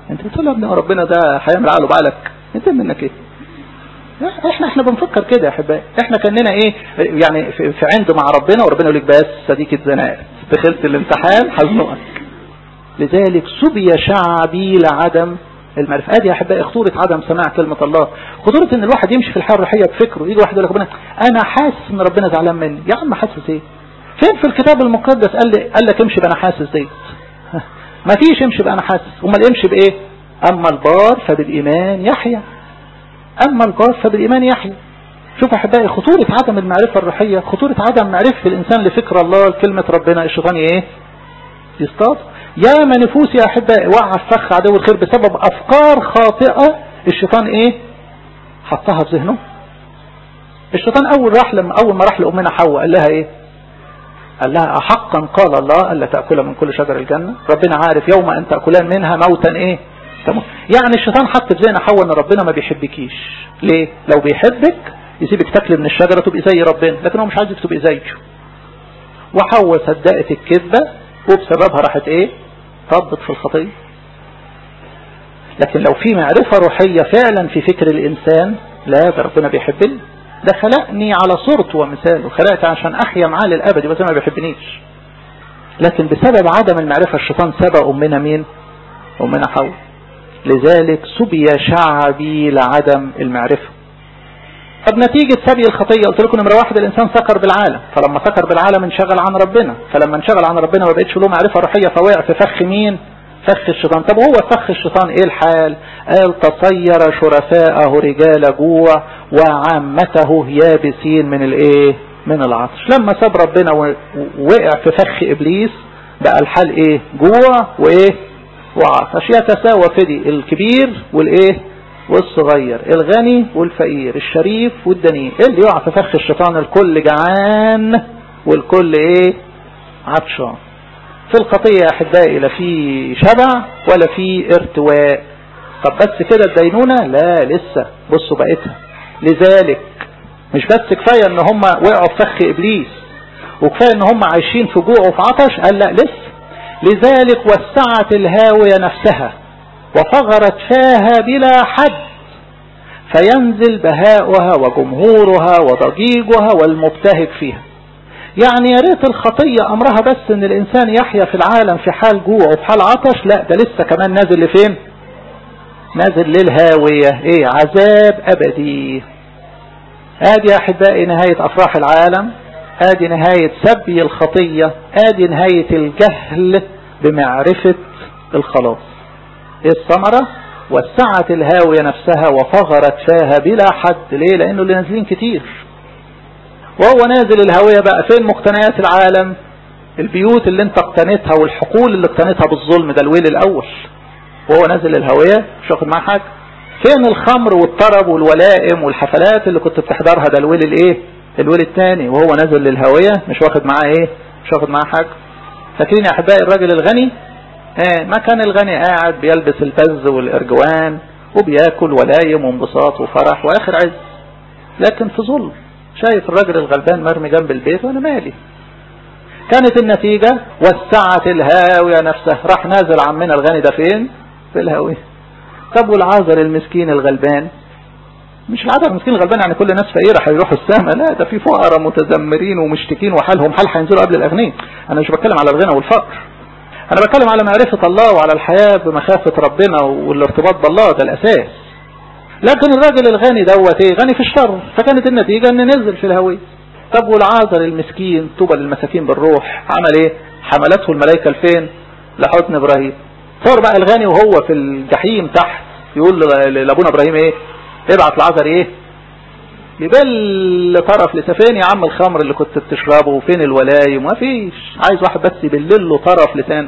انت بتقول له ابن ربنا ده هيعمل عقله بعقلك انت منك ايه احنا احنا بنفكر كده يا احبائي احنا كاننا ايه يعني في, في عند مع ربنا وربنا يقول لك بس صديقة زناد دخلت الامتحان هزنقك لذلك سبي شعبي لعدم المعرفة ادي يا احبائي خطورة عدم سماع كلمة الله خطورة ان الواحد يمشي في الحياة الروحية بفكره يجي واحد يقول لك ربنا انا حاسس ان ربنا زعلان مني يا عم حاسس ايه فين في الكتاب المقدس قال لي قال لك امشي بأنا حاسس ديت ما فيش امشي بأنا حاسس امال امشي بايه اما البار فبالايمان يحيى اما البار فبالايمان يحيى شوف احبائي خطورة عدم المعرفة الروحية خطورة عدم معرفة الانسان لفكر الله لكلمة ربنا الشيطان ايه يصطاد يا ما نفوس يا احبائي وقع في فخ عدو الخير بسبب افكار خاطئة الشيطان ايه حطها في ذهنه الشيطان اول راح لما اول ما راح لامنا حواء قال لها ايه قال لها أحقا قال الله ألا تأكل من كل شجر الجنة ربنا عارف يوم أن تأكلان منها موتا إيه تموت. يعني الشيطان حط في ذهن حواء أن ربنا ما بيحبكيش ليه لو بيحبك يسيبك تاكل من الشجرة تبقي زي ربنا لكن هو مش عايزك تبقي زيه وحواء صدقت الكذبة وبسببها راحت ايه طبت في الخطية لكن لو في معرفة روحية فعلا في فكر الإنسان لا ده ربنا بيحبني ده خلقني على صورته ومثاله خلقت عشان أحيا معاه للأبد بس ما بيحبنيش لكن بسبب عدم المعرفة الشيطان سبق أمنا مين أمنا حواء لذلك سبي شعبي لعدم المعرفة طب نتيجة سبي الخطية قلت لكم نمرة واحد الإنسان سكر بالعالم فلما سكر بالعالم انشغل عن ربنا فلما انشغل عن ربنا ما بقتش له معرفة روحية فوقع في فخ مين فخ الشيطان طب هو فخ الشيطان ايه الحال قال تصير شرفاءه رجال جوع وعامته يابسين من الايه من العطش لما ساب ربنا ووقع في فخ ابليس بقى الحال ايه جوع وايه وعطش يتساوى فدي الكبير والايه والصغير الغني والفقير الشريف والدنيء اللي يقع في فخ الشيطان الكل جعان والكل ايه عطشان في الخطية يا أحبائي لا في شبع ولا في ارتواء طب بس كده الدينونة لا لسه بصوا بقيتها لذلك مش بس كفاية ان هم وقعوا في فخ ابليس وكفاية ان هم عايشين في جوع وفي عطش قال لا لسه لذلك وسعت الهاوية نفسها وفغرت فاها بلا حد فينزل بهاؤها وجمهورها وضجيجها والمبتهج فيها يعني يا ريت الخطية أمرها بس إن الإنسان يحيا في العالم في حال جوع وفي حال عطش لا ده لسه كمان نازل لفين نازل للهاوية إيه عذاب أبدي آدي يا أحبائي نهاية أفراح العالم آدي نهاية سبي الخطية آدي نهاية الجهل بمعرفة الخلاص إيه الثمرة وسعت الهاوية نفسها وفغرت فاها بلا حد ليه لأنه اللي نازلين كتير وهو نازل الهوية بقى فين مقتنيات العالم البيوت اللي انت اقتنيتها والحقول اللي اقتنيتها بالظلم ده الويل الاول وهو نازل الهوية مش واخد معاه حاجة فين الخمر والطرب والولائم والحفلات اللي كنت بتحضرها ده الويل الايه الويل الثاني وهو نازل للهوية مش واخد معاه ايه مش واخد معاه حاجة فاكرين يا احبائي الراجل الغني اه ما كان الغني قاعد بيلبس البز والارجوان وبياكل ولايم وانبساط وفرح واخر عز لكن في ظلم شايف الراجل الغلبان مرمي جنب البيت وانا مالي كانت النتيجة وسعت الهاوية نفسها راح نازل عمنا الغني ده فين في الهاوية طب والعازر المسكين الغلبان مش العازر المسكين الغلبان يعني كل الناس فقيرة هيروحوا السماء لا ده في فقراء متذمرين ومشتكين وحالهم حال هينزلوا قبل الاغنياء انا مش بتكلم على الغنى والفقر انا بتكلم على معرفة الله وعلى الحياة بمخافة ربنا والارتباط بالله ده الاساس لكن الراجل الغني دوت ايه غني في الشر فكانت النتيجة ان نزل في الهوية طب والعازر المسكين طوبى للمساكين بالروح عمل ايه حملته الملائكة لفين لحضن ابراهيم صار بقى الغني وهو في الجحيم تحت يقول لابونا ابراهيم ايه ابعت العازر ايه يبل طرف لسفين يا عم الخمر اللي كنت بتشربه وفين الولايم ما فيش عايز واحد بس يبلل له طرف لسانه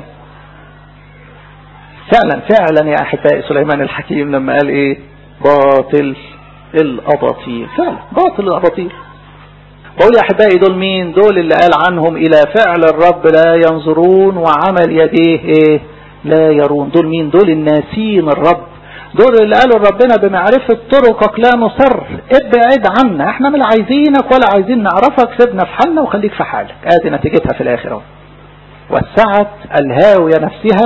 فعلا فعلا يا احبائي سليمان الحكيم لما قال ايه باطل الأباطيل فعلا باطل الأباطيل بقول يا أحبائي دول مين دول اللي قال عنهم إلى فعل الرب لا ينظرون وعمل يديه إيه لا يرون دول مين دول الناسين الرب دول اللي قالوا ربنا بمعرفة طرقك لا نصر ابعد عنا احنا مش عايزينك ولا عايزين نعرفك سيبنا في حالنا وخليك في حالك ادي نتيجتها في الاخر اهو وسعت الهاوية نفسها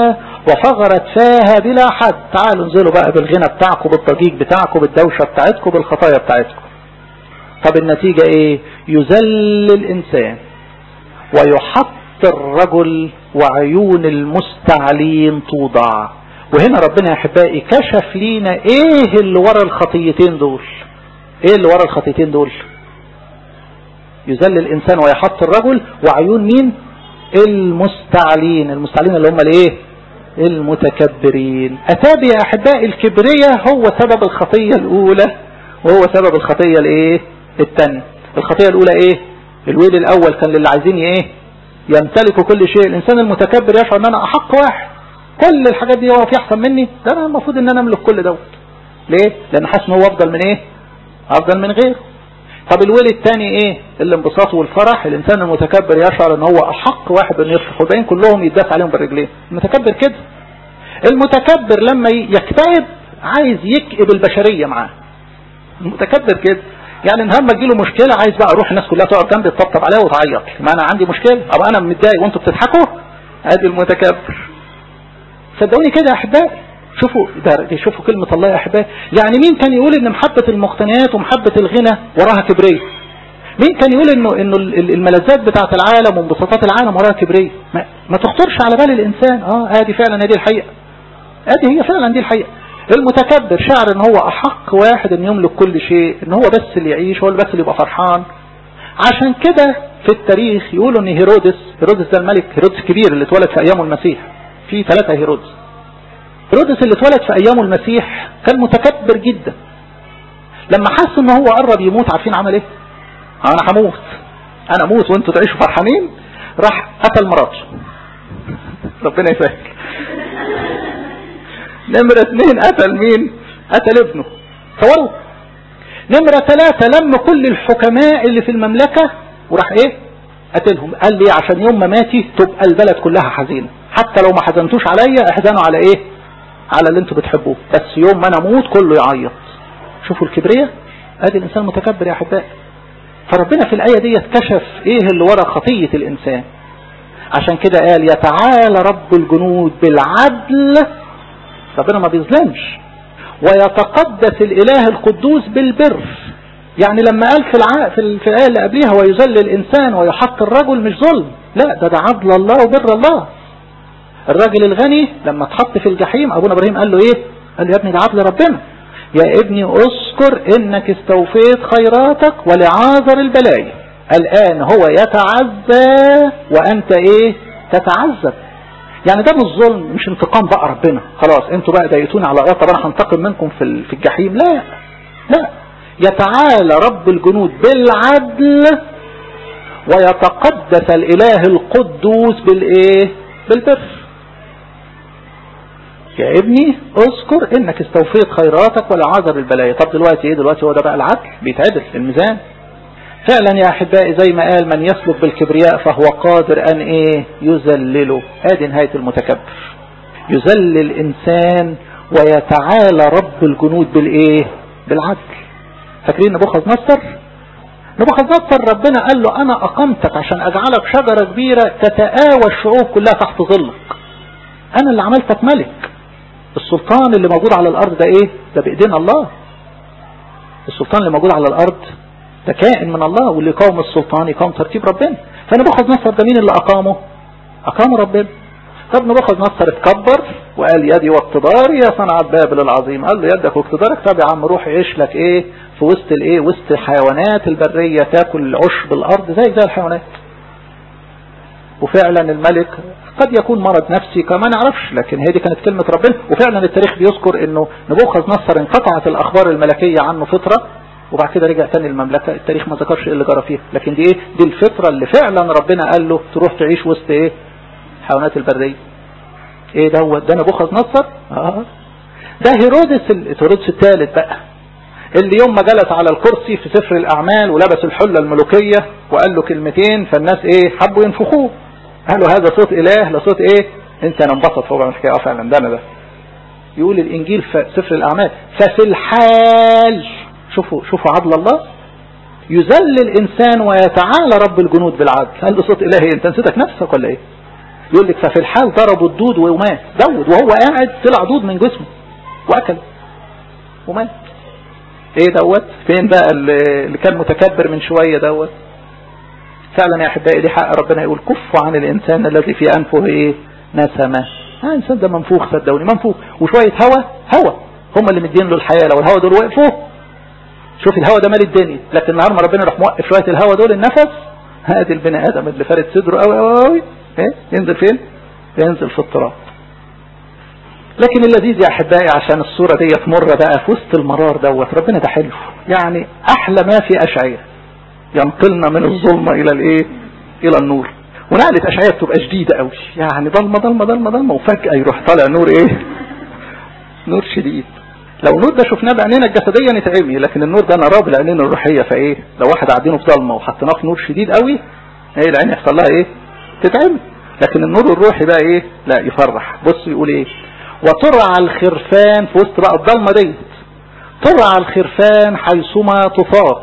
وفغرت فاها بلا حد تعالوا انزلوا بقى بالغنى بتاعكم بالضجيج بتاعكم بالدوشة بتاعتكم بالخطايا بتاعتكم طب النتيجة ايه يذل الانسان ويحط الرجل وعيون المستعلين توضع وهنا ربنا يا احبائي كشف لينا ايه اللي ورا الخطيتين دول ايه اللي ورا الخطيتين دول يذل الانسان ويحط الرجل وعيون مين المستعلين المستعلين اللي هم الايه المتكبرين اتابي يا احبائي الكبرية هو سبب الخطية الاولى وهو سبب الخطية الايه الثانية الخطية الاولى ايه الويل الاول كان للي عايزين ايه يمتلكوا كل شيء الانسان المتكبر يشعر ان انا احق واحد كل الحاجات دي هو في احسن مني ده انا المفروض ان انا املك كل دوت ليه لان حاسس ان هو افضل من ايه افضل من غيره طب الويل الثاني ايه الانبساط والفرح الانسان المتكبر يشعر ان هو احق واحد ان يفرح والباقيين كلهم يداس عليهم بالرجلين المتكبر كده المتكبر لما يكتئب عايز يكئب البشريه معاه المتكبر كده يعني ان هم تجيله مشكله عايز بقى اروح الناس كلها تقعد جنبي تطبطب عليها وتعيط ما انا عندي مشكله او انا متضايق وانتوا بتضحكوا ادي المتكبر صدقوني كده يا احبائي شوفوا ده شوفوا كلمة الله يا احبائي يعني مين كان يقول ان محبة المقتنيات ومحبة الغنى وراها كبرية مين كان يقول انه انه الملذات بتاعة العالم وانبساطات العالم وراها كبرية ما, ما تخطرش على بال الانسان اه ادي فعلا دي الحقيقة ادي هي فعلا دي الحقيقة المتكبر شعر ان هو احق واحد ان يملك كل شيء ان هو بس اللي يعيش هو اللي بس اللي يبقى فرحان عشان كده في التاريخ يقولوا ان هيرودس هيرودس ده الملك هيرودس كبير اللي اتولد في ايامه المسيح في ثلاثة هيرودس هيرودس اللي اتولد في ايامه المسيح كان متكبر جدا لما حس ان هو قرب يموت عارفين عمل ايه انا هموت انا اموت وانتوا تعيشوا فرحانين راح قتل مراته ربنا يسهل نمرة اثنين قتل مين قتل ابنه تصوروا نمرة ثلاثة لم كل الحكماء اللي في المملكة وراح ايه قتلهم قال لي عشان يوم ما ماتي تبقى البلد كلها حزينة حتى لو ما حزنتوش عليا احزنوا على ايه على اللي انتوا بتحبوه بس يوم ما انا اموت كله يعيط شوفوا الكبرية ادي الانسان متكبر يا احبائي فربنا في الاية دي كشف ايه اللي ورا خطية الانسان عشان كده قال يتعالى رب الجنود بالعدل ربنا ما بيظلمش ويتقدس الاله القدوس بالبر يعني لما قال في الع... في الآية اللي قبليها ويذل الإنسان ويحط الرجل مش ظلم لا ده ده عدل الله وبر الله الراجل الغني لما اتحط في الجحيم أبونا إبراهيم قال له إيه قال له يا ابني ده عدل ربنا يا ابني اذكر انك استوفيت خيراتك ولعاذر البلايا الآن هو يتعزى وأنت إيه تتعذب يعني ده مش ظلم مش انتقام بقى ربنا خلاص انتوا بقى ضايقتوني على الارض طب انا هنتقم منكم في في الجحيم لا لا يتعالى رب الجنود بالعدل ويتقدس الاله القدوس بالايه بالبر يا ابني اذكر انك استوفيت خيراتك ولعذر البلايا طب دلوقتي ايه دلوقتي هو ده بقى العدل بيتعدل الميزان فعلا يا احبائي زي ما قال من يسلك بالكبرياء فهو قادر ان ايه يذلله ادي نهاية المتكبر يذل الانسان ويتعالى رب الجنود بالايه بالعدل فاكرين نبوخذ نصر نبوخذ نصر ربنا قال له انا اقمتك عشان اجعلك شجرة كبيرة تتآوى الشعوب كلها تحت ظلك انا اللي عملتك ملك السلطان اللي موجود على الارض ده ايه ده بايدين الله السلطان اللي موجود على الارض ده كائن من الله واللي يقاوم السلطان يقاوم ترتيب ربنا فنبوخذ نصر ده مين اللي اقامه اقام ربنا طب نبوخذ نصر اتكبر وقال يدي واقتداري يا صنعة بابل العظيم قال له يدك واقتدارك طب يا عم روح عيش لك ايه في وسط الايه وسط الحيوانات البرية تاكل عشب الارض زي زي الحيوانات وفعلا الملك قد يكون مرض نفسي كما نعرفش لكن هي دي كانت كلمة ربنا وفعلا التاريخ بيذكر انه نبوخذ نصر انقطعت الاخبار الملكية عنه فترة وبعد كده رجع تاني المملكة التاريخ ما ذكرش ايه اللي جرى فيها لكن دي ايه دي الفترة اللي فعلا ربنا قال له تروح تعيش وسط ايه حيوانات البرية ايه ده هو ده نبوخذ نصر اه ده هيرودس هيرودس الثالث بقى اللي يوم ما جلس على الكرسي في سفر الاعمال ولبس الحلة الملوكية وقال له كلمتين فالناس ايه حبوا ينفخوه قالوا هذا صوت اله لا صوت ايه انت انا انبسط فوق الحكايه اه فعلا ده انا ده يقول الانجيل في سفر الاعمال ففي الحال شوفوا شوفوا عدل الله يذل الانسان ويتعالى رب الجنود بالعدل قال له صوت الهي انت نسيتك نفسك ولا ايه يقول لك ففي الحال ضربوا الدود ومات زود وهو قاعد طلع دود من جسمه واكل ومات ايه دوت فين بقى اللي كان متكبر من شوية دوت فعلا يا احبائي دي حق ربنا يقول كفوا عن الانسان الذي في انفه ايه نسمة ها انسان ده منفوخ صدقوني منفوخ وشوية هوا هوا هم اللي مدين له الحياة لو الهوا دول وقفوا شوف الهوا ده مال الدنيا لكن النهار ما ربنا راح موقف شوية الهوا دول النفس هادي البني ادم اللي فارد صدره قوي قوي قوي ايه ينزل فين ينزل في التراب لكن اللذيذ يا احبائي عشان الصورة دي تمر بقى في وسط المرار دوت ربنا ده حلو يعني احلى ما في اشعية ينقلنا من الظلمة الى الايه الى النور ونقلة اشعية بتبقى شديدة قوي يعني ضلمة ضلمة ضلمة ضلمة وفجأة يروح طالع نور ايه نور شديد لو النور ده شفناه بعينينا الجسدية نتعمي لكن النور ده نراه بالعينين الروحية فايه لو واحد قاعدينه في ضلمة وحطيناه في نور شديد قوي ايه العين يحصل لها ايه تتعمي لكن النور الروحي بقى ايه لا يفرح بص يقول ايه وترعى الخرفان في وسط بقى الضلمة ديت ترعى الخرفان حيثما تفاق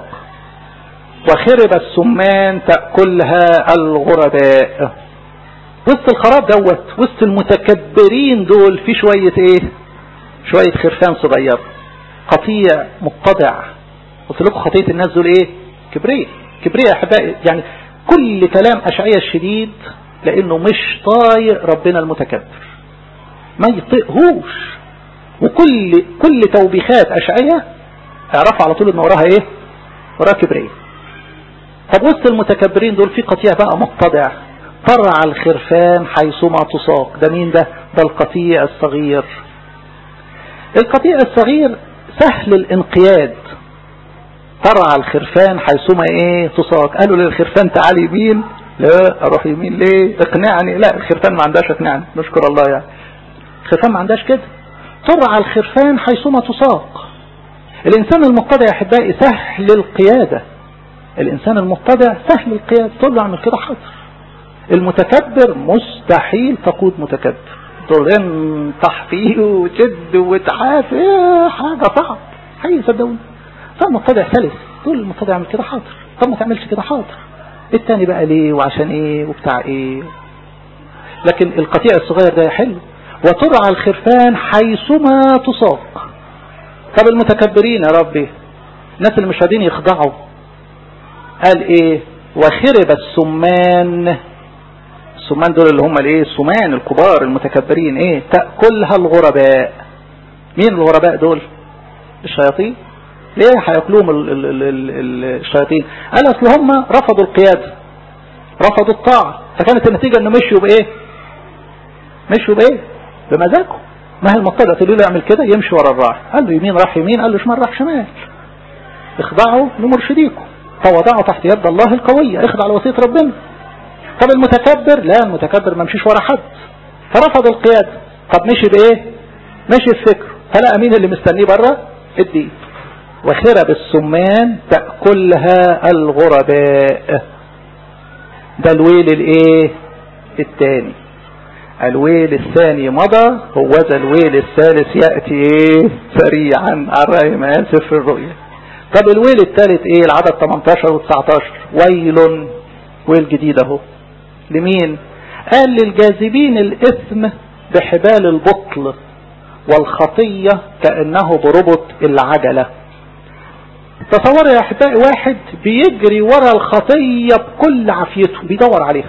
وخرب السمان تأكلها الغرباء وسط الخراب دوت وسط المتكبرين دول في شوية ايه شوية خرفان صغير قطيع متضع قلت لكم خطية الناس دول ايه كبرية كبرية يا احبائي يعني كل كلام اشعية الشديد لانه مش طايق ربنا المتكبر ما يطيقهوش وكل كل توبيخات اشعية اعرفوا على طول ان وراها ايه وراها كبرية طب وسط المتكبرين دول في قطيع بقى متضع طرع الخرفان حيثما تساق ده مين ده ده القطيع الصغير القطيع الصغير سهل الانقياد طرع الخرفان حيثما ايه تساق قالوا للخرفان تعالي يمين لا اروح يمين ليه اقنعني لا الخرفان ما عندهاش اقنعني نشكر الله يعني الخرفان ما عندهاش كده ترعى الخرفان حيثما تساق الانسان المتضع يا احبائي سهل القيادة الانسان المتضع سهل القيادة تقول له اعمل كده حاضر المتكبر مستحيل تقود متكبر تقول انطح فيه وتشد وتعافي حاجة صعب حقيقي صدقوني فالمتضع سلس تقول المتضع اعمل كده حاضر طب ما تعملش كده حاضر التاني بقى ليه وعشان ايه وبتاع ايه لكن القطيع الصغير ده حلو وترعى الخرفان حيثما تساق طب المتكبرين يا ربي الناس اللي مش قادرين يخضعوا قال ايه وخرب السمان السمان دول اللي هم الايه السمان الكبار المتكبرين ايه تأكلها الغرباء مين الغرباء دول الشياطين ليه هياكلوهم الشياطين قال اصل هم رفضوا القيادة رفضوا الطاعة فكانت النتيجة انه مشوا بايه مشوا بايه بمزاجه ما هي المقتدى تقول له يعمل كده يمشي ورا الراعي قال له يمين راح يمين قال له شمال راح شمال اخضعوا لمرشديكم تواضعوا تحت يد الله القوية اخضع لوصية ربنا طب المتكبر لا المتكبر ما مشيش ورا حد فرفض القيادة طب مشي بايه مشي بفكره فلقى مين اللي مستنيه بره الدين وخرب السمان تأكلها الغرباء ده الويل الايه الثاني الويل الثاني مضى هو ذا الويل الثالث يأتي ايه سريعا على ما سفر الرؤيا طب الويل الثالث ايه العدد 18 و 19 ويل ويل جديد اهو لمين قال للجاذبين الاثم بحبال البطل والخطية كأنه بربط العجلة تصور يا احبائي واحد بيجري ورا الخطية بكل عافيته بيدور عليها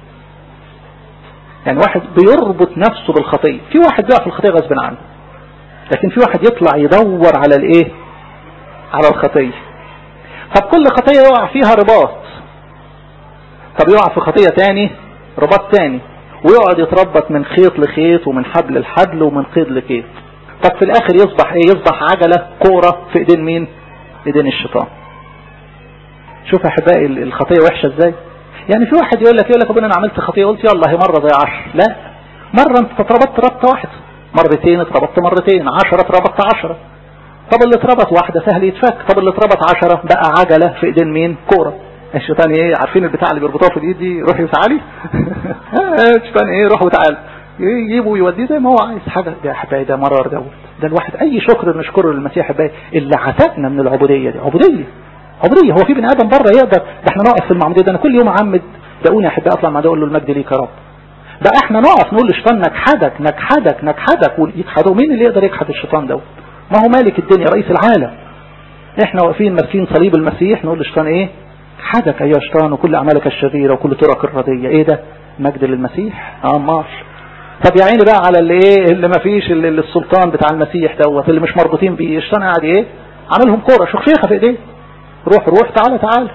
يعني واحد بيربط نفسه بالخطية في واحد بيقع في الخطية غصب عنه لكن في واحد يطلع يدور على الايه على الخطية طب كل خطية يقع فيها رباط طب يقع في خطية تاني رباط تاني ويقعد يتربط من خيط لخيط ومن حبل لحبل ومن قيد لقيد طب في الاخر يصبح ايه يصبح عجلة كورة في ايدين مين ايدين الشيطان شوف يا احبائي الخطية وحشة ازاي يعني في واحد يقول لك يقول لك ابونا انا عملت خطية قلت يلا هي مرة زي عشر لا مرة انت اتربطت ربطة واحدة مرتين اتربطت مرتين عشرة اتربطت عشرة طب اللي اتربط واحدة سهل يتفك طب اللي اتربط عشرة بقى عجلة في ايدين مين كورة الشيطان ايه عارفين البتاع اللي بيربطوها في الايد دي روحي وتعالي الشيطان ايه روح وتعالى يجيبه ويوديه زي ما هو عايز حاجة يا حبايبي ده مرار دوت ده الواحد اي شكر نشكره للمسيح حبايبي اللي عتقنا من العبودية دي عبودية عبودية هو في بني ادم بره يقدر ده احنا نقف في المعمودية ده انا كل يوم اعمد دقوني يا احبائي اطلع مع ده اقول له المجد ليك يا رب بقى احنا نقف نقول للشيطان نجحدك نجحدك نجحدك ويجحدوا مين اللي يقدر يجحد الشيطان دوت ما هو مالك الدنيا رئيس العالم احنا واقفين ماسكين صليب المسيح نقول للشيطان ايه حدك ايها الشيطان وكل اعمالك الشريره وكل طرق الرديه ايه ده مجد للمسيح اه مار طب يا عيني بقى على اللي ايه اللي ما فيش اللي السلطان بتاع المسيح دوت اللي مش مربوطين بيه الشيطان قاعد ايه عاملهم كوره شخشيخه في ايديه روح روح تعالى تعالى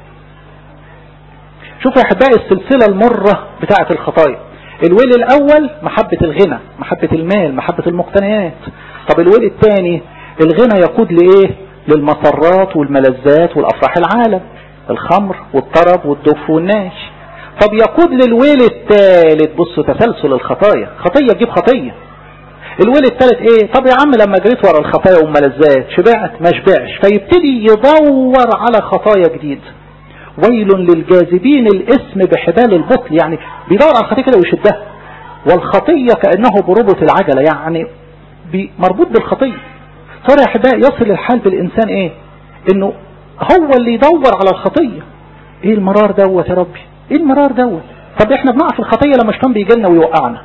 شوفوا يا احبائي السلسله المره بتاعه الخطايا الويل الاول محبه الغنى محبه المال محبه المقتنيات طب الويل الثاني الغنى يقود لايه للمسرات والملذات والافراح العالم الخمر والطرب والدف والناش طب يقود للويل الثالث بصوا تسلسل الخطايا خطية تجيب خطية الويل الثالث ايه طب يا عم لما جريت ورا الخطايا والملذات شبعت ما شبعش فيبتدي يدور على خطايا جديدة ويل للجاذبين الاسم بحبال البطل يعني بيدور على الخطية كده ويشدها والخطية كأنه بربط العجلة يعني مربوط بالخطية صار يا احبائي يصل الحال بالانسان ايه انه هو اللي يدور على الخطية ايه المرار دوت يا ربي ايه المرار دوت طب احنا بنقع في الخطية لما الشيطان بيجي لنا ويوقعنا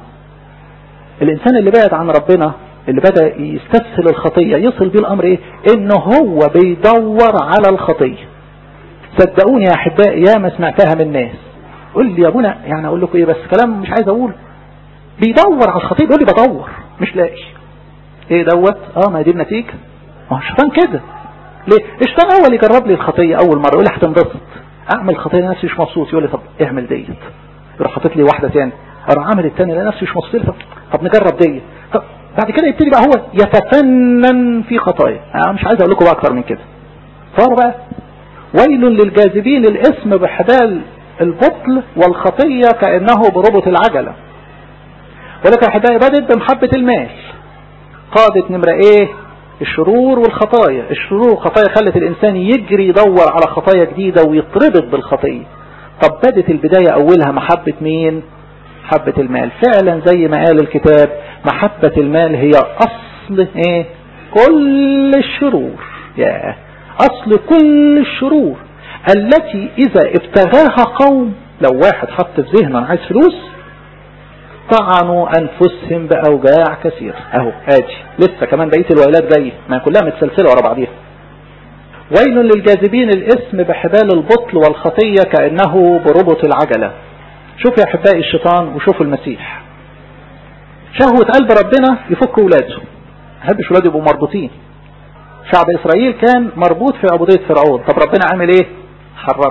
الانسان اللي بعد عن ربنا اللي بدأ يستسهل الخطية يصل بيه الامر ايه انه هو بيدور على الخطية صدقوني يا احبائي يا ما سمعتها من الناس قول لي يا ابونا يعني اقول لكم ايه بس كلام مش عايز اقوله بيدور على الخطية بيقول لي بدور مش لاقي ايه دوت اه ما دي النتيجة ما هو الشيطان كده ليه الشيطان هو اللي يجرب لي الخطية اول مرة يقول لي هتنبسط اعمل خطية نفسي مش مبسوط يقول لي طب اعمل ديت يروح حاطط لي واحدة تاني اروح عامل التاني لا نفسي مش مبسوط طب, طب نجرب ديت طب بعد كده يبتدي بقى هو يتفنن في خطايا انا مش عايز اقول لكم بقى اكتر من كده صار بقى ويل للجاذبين الاسم بحبال البطل والخطية كأنه بربط العجلة ولك يا احبائي بدت بمحبة المال قادت نمرة ايه الشرور والخطايا الشرور والخطايا خلت الانسان يجري يدور على خطايا جديدة ويتربط بالخطية طب بدت البداية اولها محبة مين محبة المال فعلا زي ما قال الكتاب محبة المال هي اصل ايه كل الشرور يا اصل كل الشرور التي اذا ابتغاها قوم لو واحد حط في ذهنه انا عايز فلوس طعنوا أنفسهم بأوجاع كثيرة أهو آدي لسه كمان بقية الويلات جاية ما كلها متسلسلة ورا بعضيها ويل للجاذبين الاسم بحبال البطل والخطية كأنه بربط العجلة شوف يا أحبائي الشيطان وشوفوا المسيح شهوة قلب ربنا يفك ولاده هبش ولاده يبقوا مربوطين شعب إسرائيل كان مربوط في عبودية فرعون طب ربنا عمل ايه حرره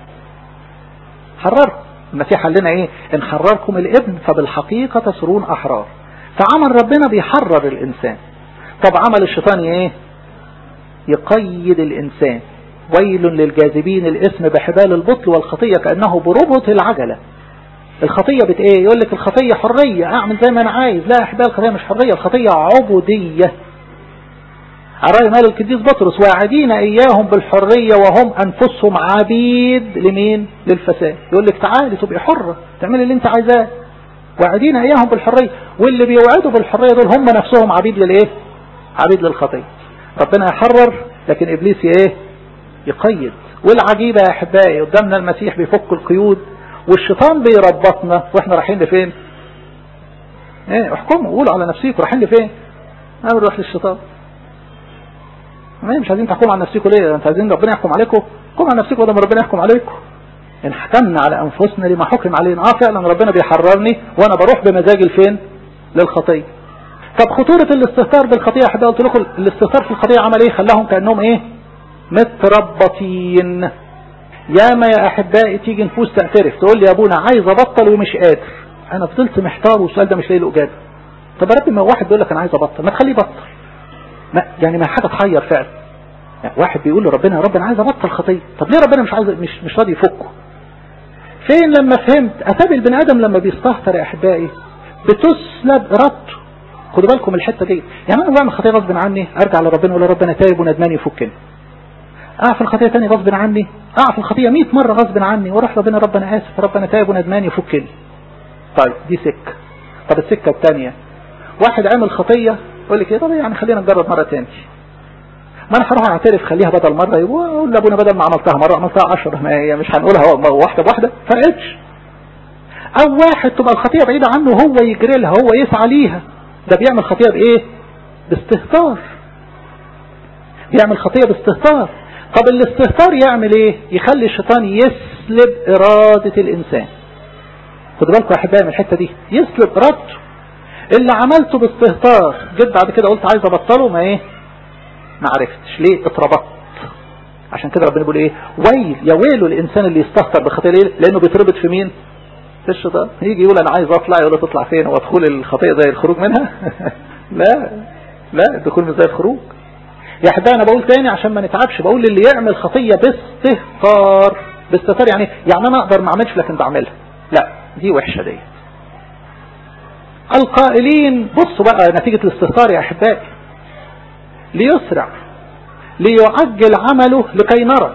حرره المسيح قال لنا ايه ان حرركم الابن فبالحقيقة تصيرون احرار فعمل ربنا بيحرر الانسان طب عمل الشيطان ايه يقيد الانسان ويل للجاذبين الاسم بحبال البطل والخطية كأنه بربط العجلة الخطية بت ايه يقول لك الخطية حرية اعمل زي ما انا عايز لا احبال الخطية مش حرية الخطية عبودية عراي مال القديس بطرس واعدين اياهم بالحرية وهم انفسهم عبيد لمين للفساد يقول لك تعالي تبقي حرة تعملي اللي انت عايزاه واعدين اياهم بالحرية واللي بيوعدوا بالحرية دول هم نفسهم عبيد للايه عبيد للخطية ربنا يحرر لكن ابليس ايه يقيد والعجيبة يا احبائي قدامنا المسيح بيفك القيود والشيطان بيربطنا واحنا رايحين لفين ايه احكموا قولوا على نفسيكم رايحين لفين ما بنروح للشيطان مش عايزين تحكموا على نفسكم ليه انت عايزين ربنا يحكم عليكم حكم على نفسكم وده ربنا يحكم عليكم ان حكمنا على انفسنا لما حكم علينا اه فعلا ربنا بيحررني وانا بروح بمزاجي لفين للخطيه طب خطورة الاستهتار بالخطيئة حتى قلت لكم الاستهتار في الخطيئة عمل ايه خلاهم كأنهم ايه متربطين ياما يا احبائي تيجي نفوس تعترف تقول لي يا ابونا عايز ابطل ومش قادر انا فضلت محتار والسؤال ده مش لاقي له اجابه طب يا ربي ما واحد بيقول لك انا عايز ابطل ما تخليه يبطل ما يعني ما حاجة تحير فعلا يعني واحد بيقول لربنا يا رب انا عايز ابطل خطية طب ليه ربنا مش عايز مش مش راضي يفكه فين لما فهمت اتابع البني ادم لما بيستهتر يا احبائي بتسلب ارادته خدوا بالكم الحته دي يعني انا بعمل خطيه غصب عني ارجع لربنا ولا ربنا تايب وندمان يفكني اقع في الخطيه تاني غصب عني اقع في الخطيه 100 مره غصب عني واروح ربنا ربنا اسف ربنا تايب وندمان يفكني طيب دي سكه طب السكه الثانيه واحد عمل خطيه يقول لك ايه طب يعني خلينا نجرب مرة تاني ما انا هروح اعترف خليها بدل مرة يقول لابونا بدل ما عملتها مرة عملتها عشرة ما هي مش هنقولها واحدة بواحدة فرقتش او واحد تبقى الخطية بعيدة عنه هو يجري لها هو يسعى ليها ده بيعمل خطية بايه باستهتار يعمل خطية باستهتار طب الاستهتار يعمل ايه يخلي الشيطان يسلب ارادة الانسان خدوا بالكم يا احبائي من الحتة دي يسلب ارادته اللي عملته باستهتار جيت بعد كده قلت عايز ابطله ما ايه ما عرفتش ليه اتربطت عشان كده ربنا بيقول ايه ويل يا ويله الانسان اللي يستهتر بخطيه ليه لانه بيتربط في مين في الشيطان يجي يقول انا عايز اطلع يقول تطلع فين وادخل الخطيه زي الخروج منها لا لا الدخول مش زي الخروج يا احبائي انا بقول تاني عشان ما نتعبش بقول اللي يعمل خطيه باستهتار باستهتار يعني يعني انا اقدر ما اعملش لكن بعملها لا دي وحشه دي القائلين بصوا بقى نتيجة الاستهتار يا احبائي ليسرع ليعجل عمله لكي نرى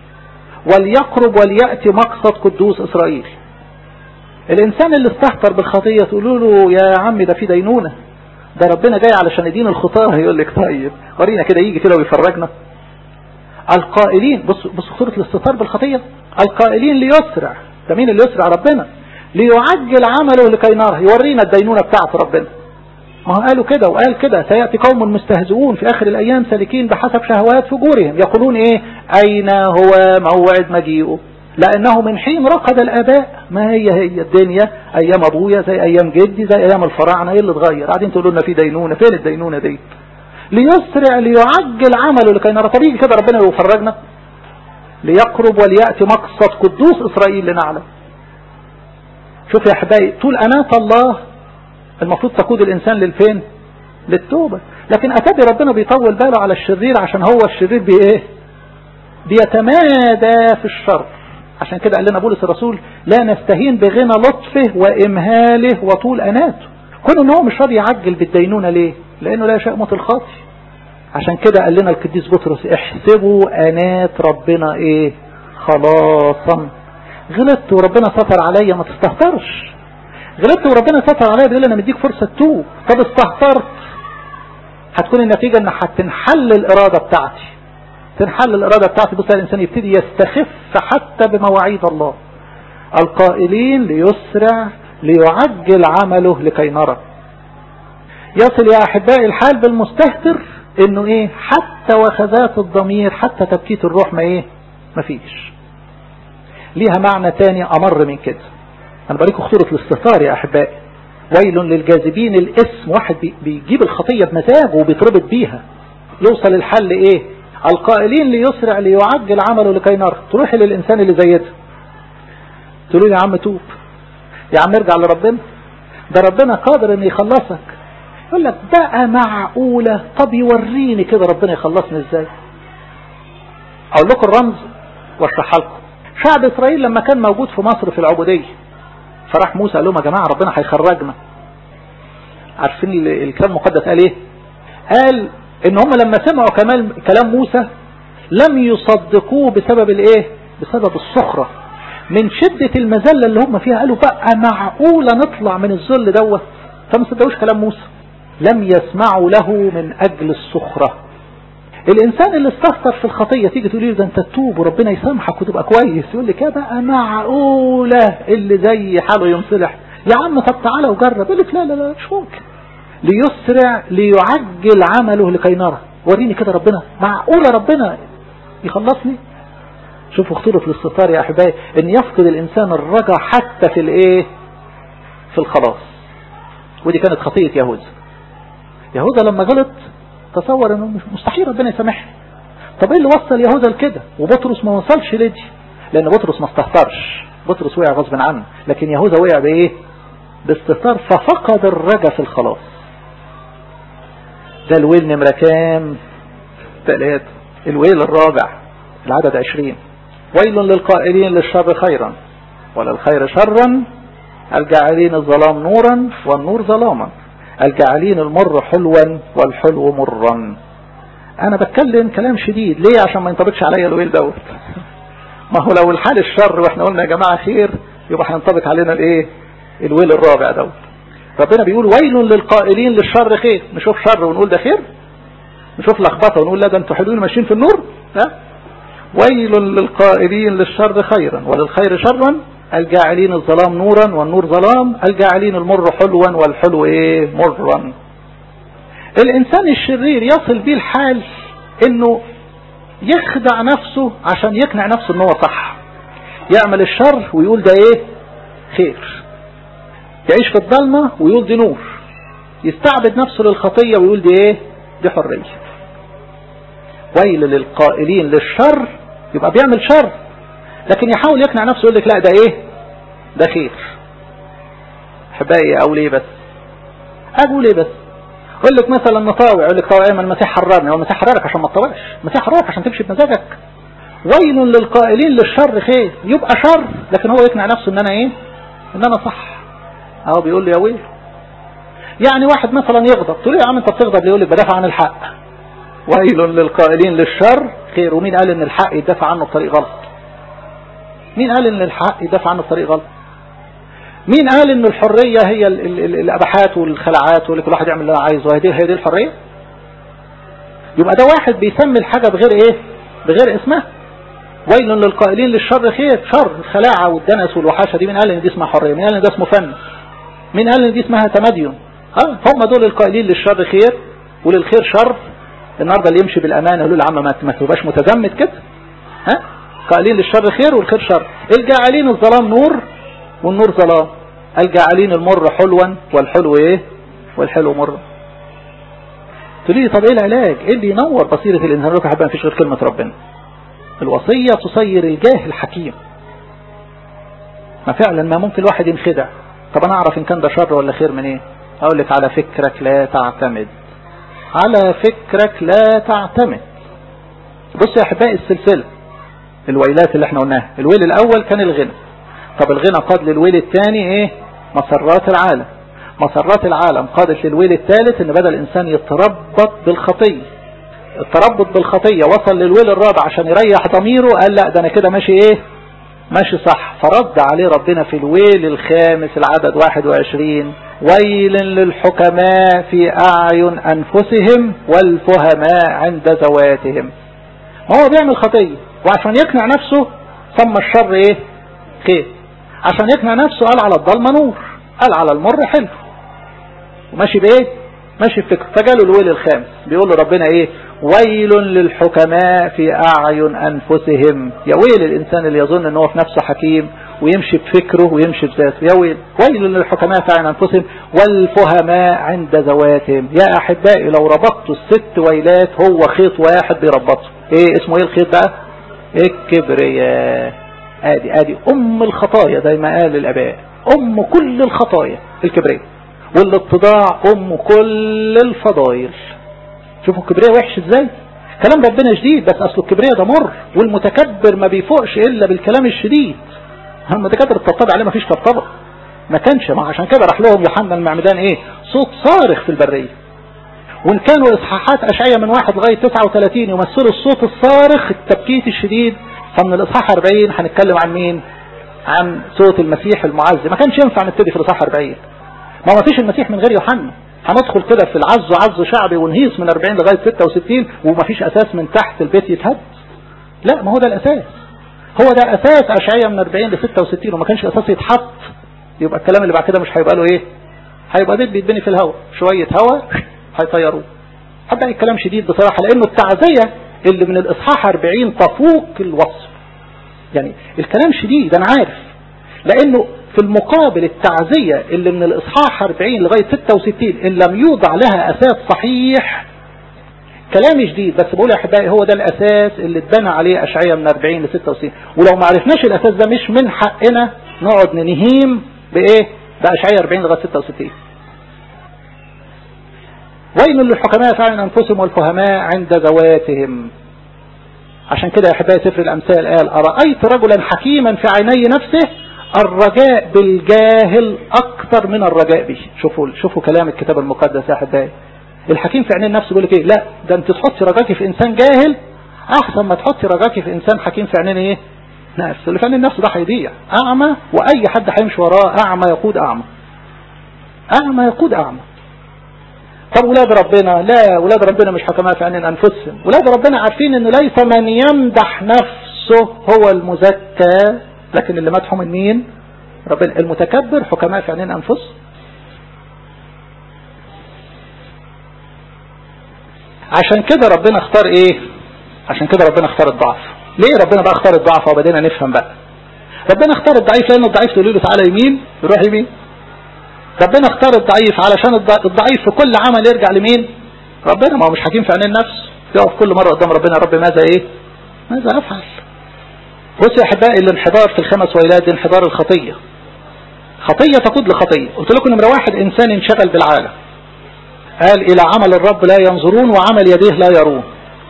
وليقرب وليأتي مقصد قدوس إسرائيل الإنسان اللي استهتر بالخطية تقولوا له يا عم ده في دينونة ده ربنا جاي علشان يدين الخطاة يقول لك طيب ورينا كده يجي كده ويفرجنا القائلين بص بص خطورة الاستهتار بالخطية القائلين ليسرع ده مين اللي يسرع ربنا ليعجل عمله لكي نرى يورينا الدينونة بتاعت ربنا ما هو قالوا كده وقال كده سيأتي قوم مستهزئون في آخر الأيام سالكين بحسب شهوات فجورهم يقولون إيه أين هو موعد مجيئه لأنه من حين رقد الآباء ما هي هي الدنيا أيام أبويا زي أيام جدي زي أيام الفراعنة إيه اللي اتغير قاعدين تقولوا لنا في دينونة فين الدينونة دي ليسرع ليعجل عمله لكي نرى طب يجي كده ربنا يفرجنا ليقرب وليأتي مقصد قدوس إسرائيل لنعلم شوف يا أحبائي طول أناة الله المفروض تقود الإنسان للفين للتوبة لكن أتابي ربنا بيطول باله على الشرير عشان هو الشرير بإيه بيتمادى في الشر عشان كده قال لنا بولس الرسول لا نستهين بغنى لطفه وإمهاله وطول أناته كون ان هو مش راضي يعجل بالدينونة ليه لأنه لا يشاء موت الخاطي عشان كده قال لنا القديس بطرس احسبوا أنات ربنا ايه خلاصا غلطت وربنا ستر عليا ما تستهترش غلطت وربنا ستر عليا بيقول انا مديك فرصة توب طب استهترت هتكون النتيجة ان هتنحل الارادة بتاعتي تنحل الارادة بتاعتي بص الانسان يبتدي يستخف حتى بمواعيد الله القائلين ليسرع ليعجل عمله لكي نرى يصل يا احبائي الحال بالمستهتر انه ايه حتى وخذات الضمير حتى تبكيت الروح ما ايه مفيش ليها معنى تاني امر من كده انا بريكم خطورة الاستهتار يا احبائي ويل للجاذبين الاسم واحد بيجيب الخطية بمزاجه وبيتربط بيها يوصل الحل ايه القائلين ليسرع ليعجل عمله لكي نرى تروحي للانسان اللي زي ده تقولوا يا عم توب يا عم ارجع لربنا ده ربنا قادر ان يخلصك يقول لك بقى معقولة طب يوريني كده ربنا يخلصني ازاي اقول لكم الرمز واشرحها لكم شعب اسرائيل لما كان موجود في مصر في العبودية فراح موسى قال لهم يا جماعة ربنا هيخرجنا عارفين الكلام المقدس قال ايه قال ان هم لما سمعوا كمال كلام موسى لم يصدقوه بسبب الايه بسبب الصخرة من شدة المذلة اللي هم فيها قالوا بقى معقولة نطلع من الذل دوت فما صدقوش كلام موسى لم يسمعوا له من اجل الصخرة الانسان اللي استهتر في الخطية تيجي تقول له ده انت تتوب وربنا يسامحك وتبقى كويس يقول لك يا بقى معقولة اللي زي حاله ينصلح يا عم طب تعالى وجرب يقول لك لا لا لا مش ممكن ليسرع ليعجل عمله لكي نرى وريني كده ربنا معقولة ربنا يخلصني شوفوا خطورة الاستطار يا احبائي ان يفقد الانسان الرجا حتى في الايه في الخلاص ودي كانت خطية يهوذا يهوذا لما غلط تصور انه مستحيل ربنا يسامحه طب ايه اللي وصل يهوذا لكده وبطرس ما وصلش لدي لان بطرس ما استهترش بطرس وقع غصب عنه لكن يهوذا وقع بايه باستهتار ففقد الرجا في الخلاص ده الويل نمرة كام ثلاثة الويل الرابع العدد عشرين ويل للقائلين للشر خيرا وللخير شرا الجاعلين الظلام نورا والنور ظلاما الجاعلين المر حلوا والحلو مرا انا بتكلم كلام شديد ليه عشان ما ينطبقش عليا الويل دوت ما هو لو الحال الشر واحنا قلنا يا جماعة خير يبقى هينطبق علينا الايه الويل الرابع دوت ربنا بيقول ويل للقائلين للشر خير نشوف شر ونقول ده خير نشوف لخبطه ونقول لا ده انتوا حلوين ماشيين في النور لا ويل للقائلين للشر خيرا وللخير شرا الجاعلين الظلام نورا والنور ظلام الجاعلين المر حلوا والحلو ايه مرا الانسان الشرير يصل بيه الحال انه يخدع نفسه عشان يقنع نفسه ان هو صح يعمل الشر ويقول ده ايه خير يعيش في الضلمة ويقول دي نور يستعبد نفسه للخطية ويقول دي ايه دي حرية ويل للقائلين للشر يبقى بيعمل شر لكن يحاول يقنع نفسه يقول لك لا ده ايه ده خير احبائي اقول ايه بس اقول ايه بس يقول لك مثلا نطاوع يقول لك طاوع ايه ما المسيح حررني هو المسيح حررك عشان ما تطاوعش المسيح حررك عشان تمشي بمزاجك ويل للقائلين للشر خير يبقى شر لكن هو يقنع نفسه ان انا ايه ان انا صح اهو بيقول لي يا ويل يعني واحد مثلا يغضب تقول يا عم انت بتغضب ليه يقول لك بدافع عن الحق ويل للقائلين للشر خير ومين قال ان الحق يدافع عنه بطريق غلط مين قال ان الحق يدافع عنه بطريق غلط مين قال ان الحرية هي ال ال ال الاباحات والخلعات واللي كل واحد يعمل اللي هو عايزه هي دي هي دي الحرية يبقى ده واحد بيسمي الحاجة بغير ايه بغير اسمها ويل للقائلين للشر خير شر الخلاعة والدنس والوحاشة دي مين قال ان دي اسمها حرية مين قال ان ده اسمه فن مين قال ان دي اسمها تمدين اه هم دول القائلين للشر خير وللخير شر النهارده اللي يمشي بالامانه يقول له يا عم ما تبقاش متزمت كده ها قائلين للشر خير والخير شر الجاعلين الظلام نور والنور ظلام الجاعلين المر حلوا والحلو ايه والحلو مر تقول لي طب ايه العلاج ايه اللي ينور بصيرة الانسان لك حبا مفيش غير كلمة ربنا الوصية تصير الجاهل حكيم ما فعلا ما ممكن الواحد ينخدع طب انا اعرف ان كان ده شر ولا خير من ايه اقول لك على فكرك لا تعتمد على فكرك لا تعتمد بص يا احبائي السلسلة الويلات اللي احنا قلناها الويل الاول كان الغنى طب الغنى قاد للويل الثاني ايه مسرات العالم مسرات العالم قادت للويل الثالث ان بدأ الانسان يتربط بالخطية التربط بالخطية وصل للويل الرابع عشان يريح ضميره قال لا ده انا كده ماشي ايه ماشي صح فرد عليه ربنا في الويل الخامس العدد 21 ويل للحكماء في أعين أنفسهم والفهماء عند ذواتهم هو بيعمل خطية وعشان يقنع نفسه سمى الشر ايه خير عشان يقنع نفسه قال على الضلمة نور قال على المر حلو وماشي بايه ماشي بفكر فجاله الويل الخامس بيقول له ربنا ايه ويل للحكماء في اعين انفسهم يا ويل الانسان اللي يظن ان هو في نفسه حكيم ويمشي بفكره ويمشي بذاته يا ويل ويل للحكماء في اعين انفسهم والفهماء عند ذواتهم يا احبائي لو ربطتوا الست ويلات هو خيط واحد بيربطه ايه اسمه ايه الخيط بقى الكبرياء ادي ادي ام الخطايا زي ما قال الاباء ام كل الخطايا الكبرياء والاتضاع ام كل الفضائل شوفوا الكبرياء وحش ازاي كلام ربنا شديد بس اصل الكبرياء ده مر والمتكبر ما بيفوقش الا بالكلام الشديد المتكبر الطبطب عليه ما فيش طبطبه ما كانش ما عشان كده راح لهم يوحنا المعمدان ايه صوت صارخ في البريه وان كانوا اصحاحات اشعية من واحد لغاية 39 يمثلوا الصوت الصارخ التبكيت الشديد فمن الاصحاح 40 هنتكلم عن مين عن صوت المسيح المعز ما كانش ينفع نبتدي في الاصحاح 40 ما ما فيش المسيح من غير يوحنا هندخل كده في العز عز شعبي ونهيص من 40 لغاية 66 وما فيش اساس من تحت البيت يتهد لا ما هو ده الاساس هو ده اساس اشعية من 40 ل 66 وما كانش اساس يتحط يبقى الكلام اللي بعد كده مش هيبقى له ايه هيبقى ديت بيتبني في الهواء شوية هواء هيطيروه حتى الكلام شديد بصراحة لانه التعزية اللي من الاصحاح 40 تفوق الوصف يعني الكلام شديد انا عارف لانه في المقابل التعزية اللي من الاصحاح 40 لغاية 66 ان لم يوضع لها اساس صحيح كلام جديد بس بقول يا احبائي هو ده الاساس اللي اتبنى عليه اشعياء من 40 ل 66 ولو ما عرفناش الاساس ده مش من حقنا نقعد ننهيم بايه باشعياء 40 لغايه 66 ويل للحكماء فعلا انفسهم والفهماء عند ذواتهم عشان كده يا احبائي سفر الامثال قال ارايت رجلا حكيما في عيني نفسه الرجاء بالجاهل اكثر من الرجاء به شوفوا شوفوا كلام الكتاب المقدس يا احبائي الحكيم في عينين نفسه يقول لك ايه لا ده انت تحطي رجاكي في انسان جاهل احسن ما تحطي رجاكي في انسان حكيم في عينين ايه نفس اللي في عينين نفسه ده هيضيع اعمى واي حد هيمشي وراه اعمى يقود اعمى اعمى يقود اعمى طب ولاد ربنا لا ولاد ربنا مش حكماء في عينين انفسهم ولاد ربنا عارفين ان ليس من يمدح نفسه هو المزكى لكن اللي مدحوا من مين ربنا المتكبر حكماء في عينين انفسهم عشان كده ربنا اختار ايه عشان كده ربنا اختار الضعف ليه ربنا بقى اختار الضعف وبدينا نفهم بقى ربنا اختار الضعيف لان الضعيف تقول له تعالى يمين يروح يمين ربنا اختار الضعيف علشان الضعيف في كل عمل يرجع لمين ربنا ما هو مش حكيم في عين النفس يقف كل مرة قدام ربنا رب ماذا ايه ماذا افعل بص يا احبائي الانحدار في الخمس ويلات انحدار الخطية خطية تقود لخطية قلت لكم نمرة واحد انسان انشغل بالعالم قال الى عمل الرب لا ينظرون وعمل يديه لا يرون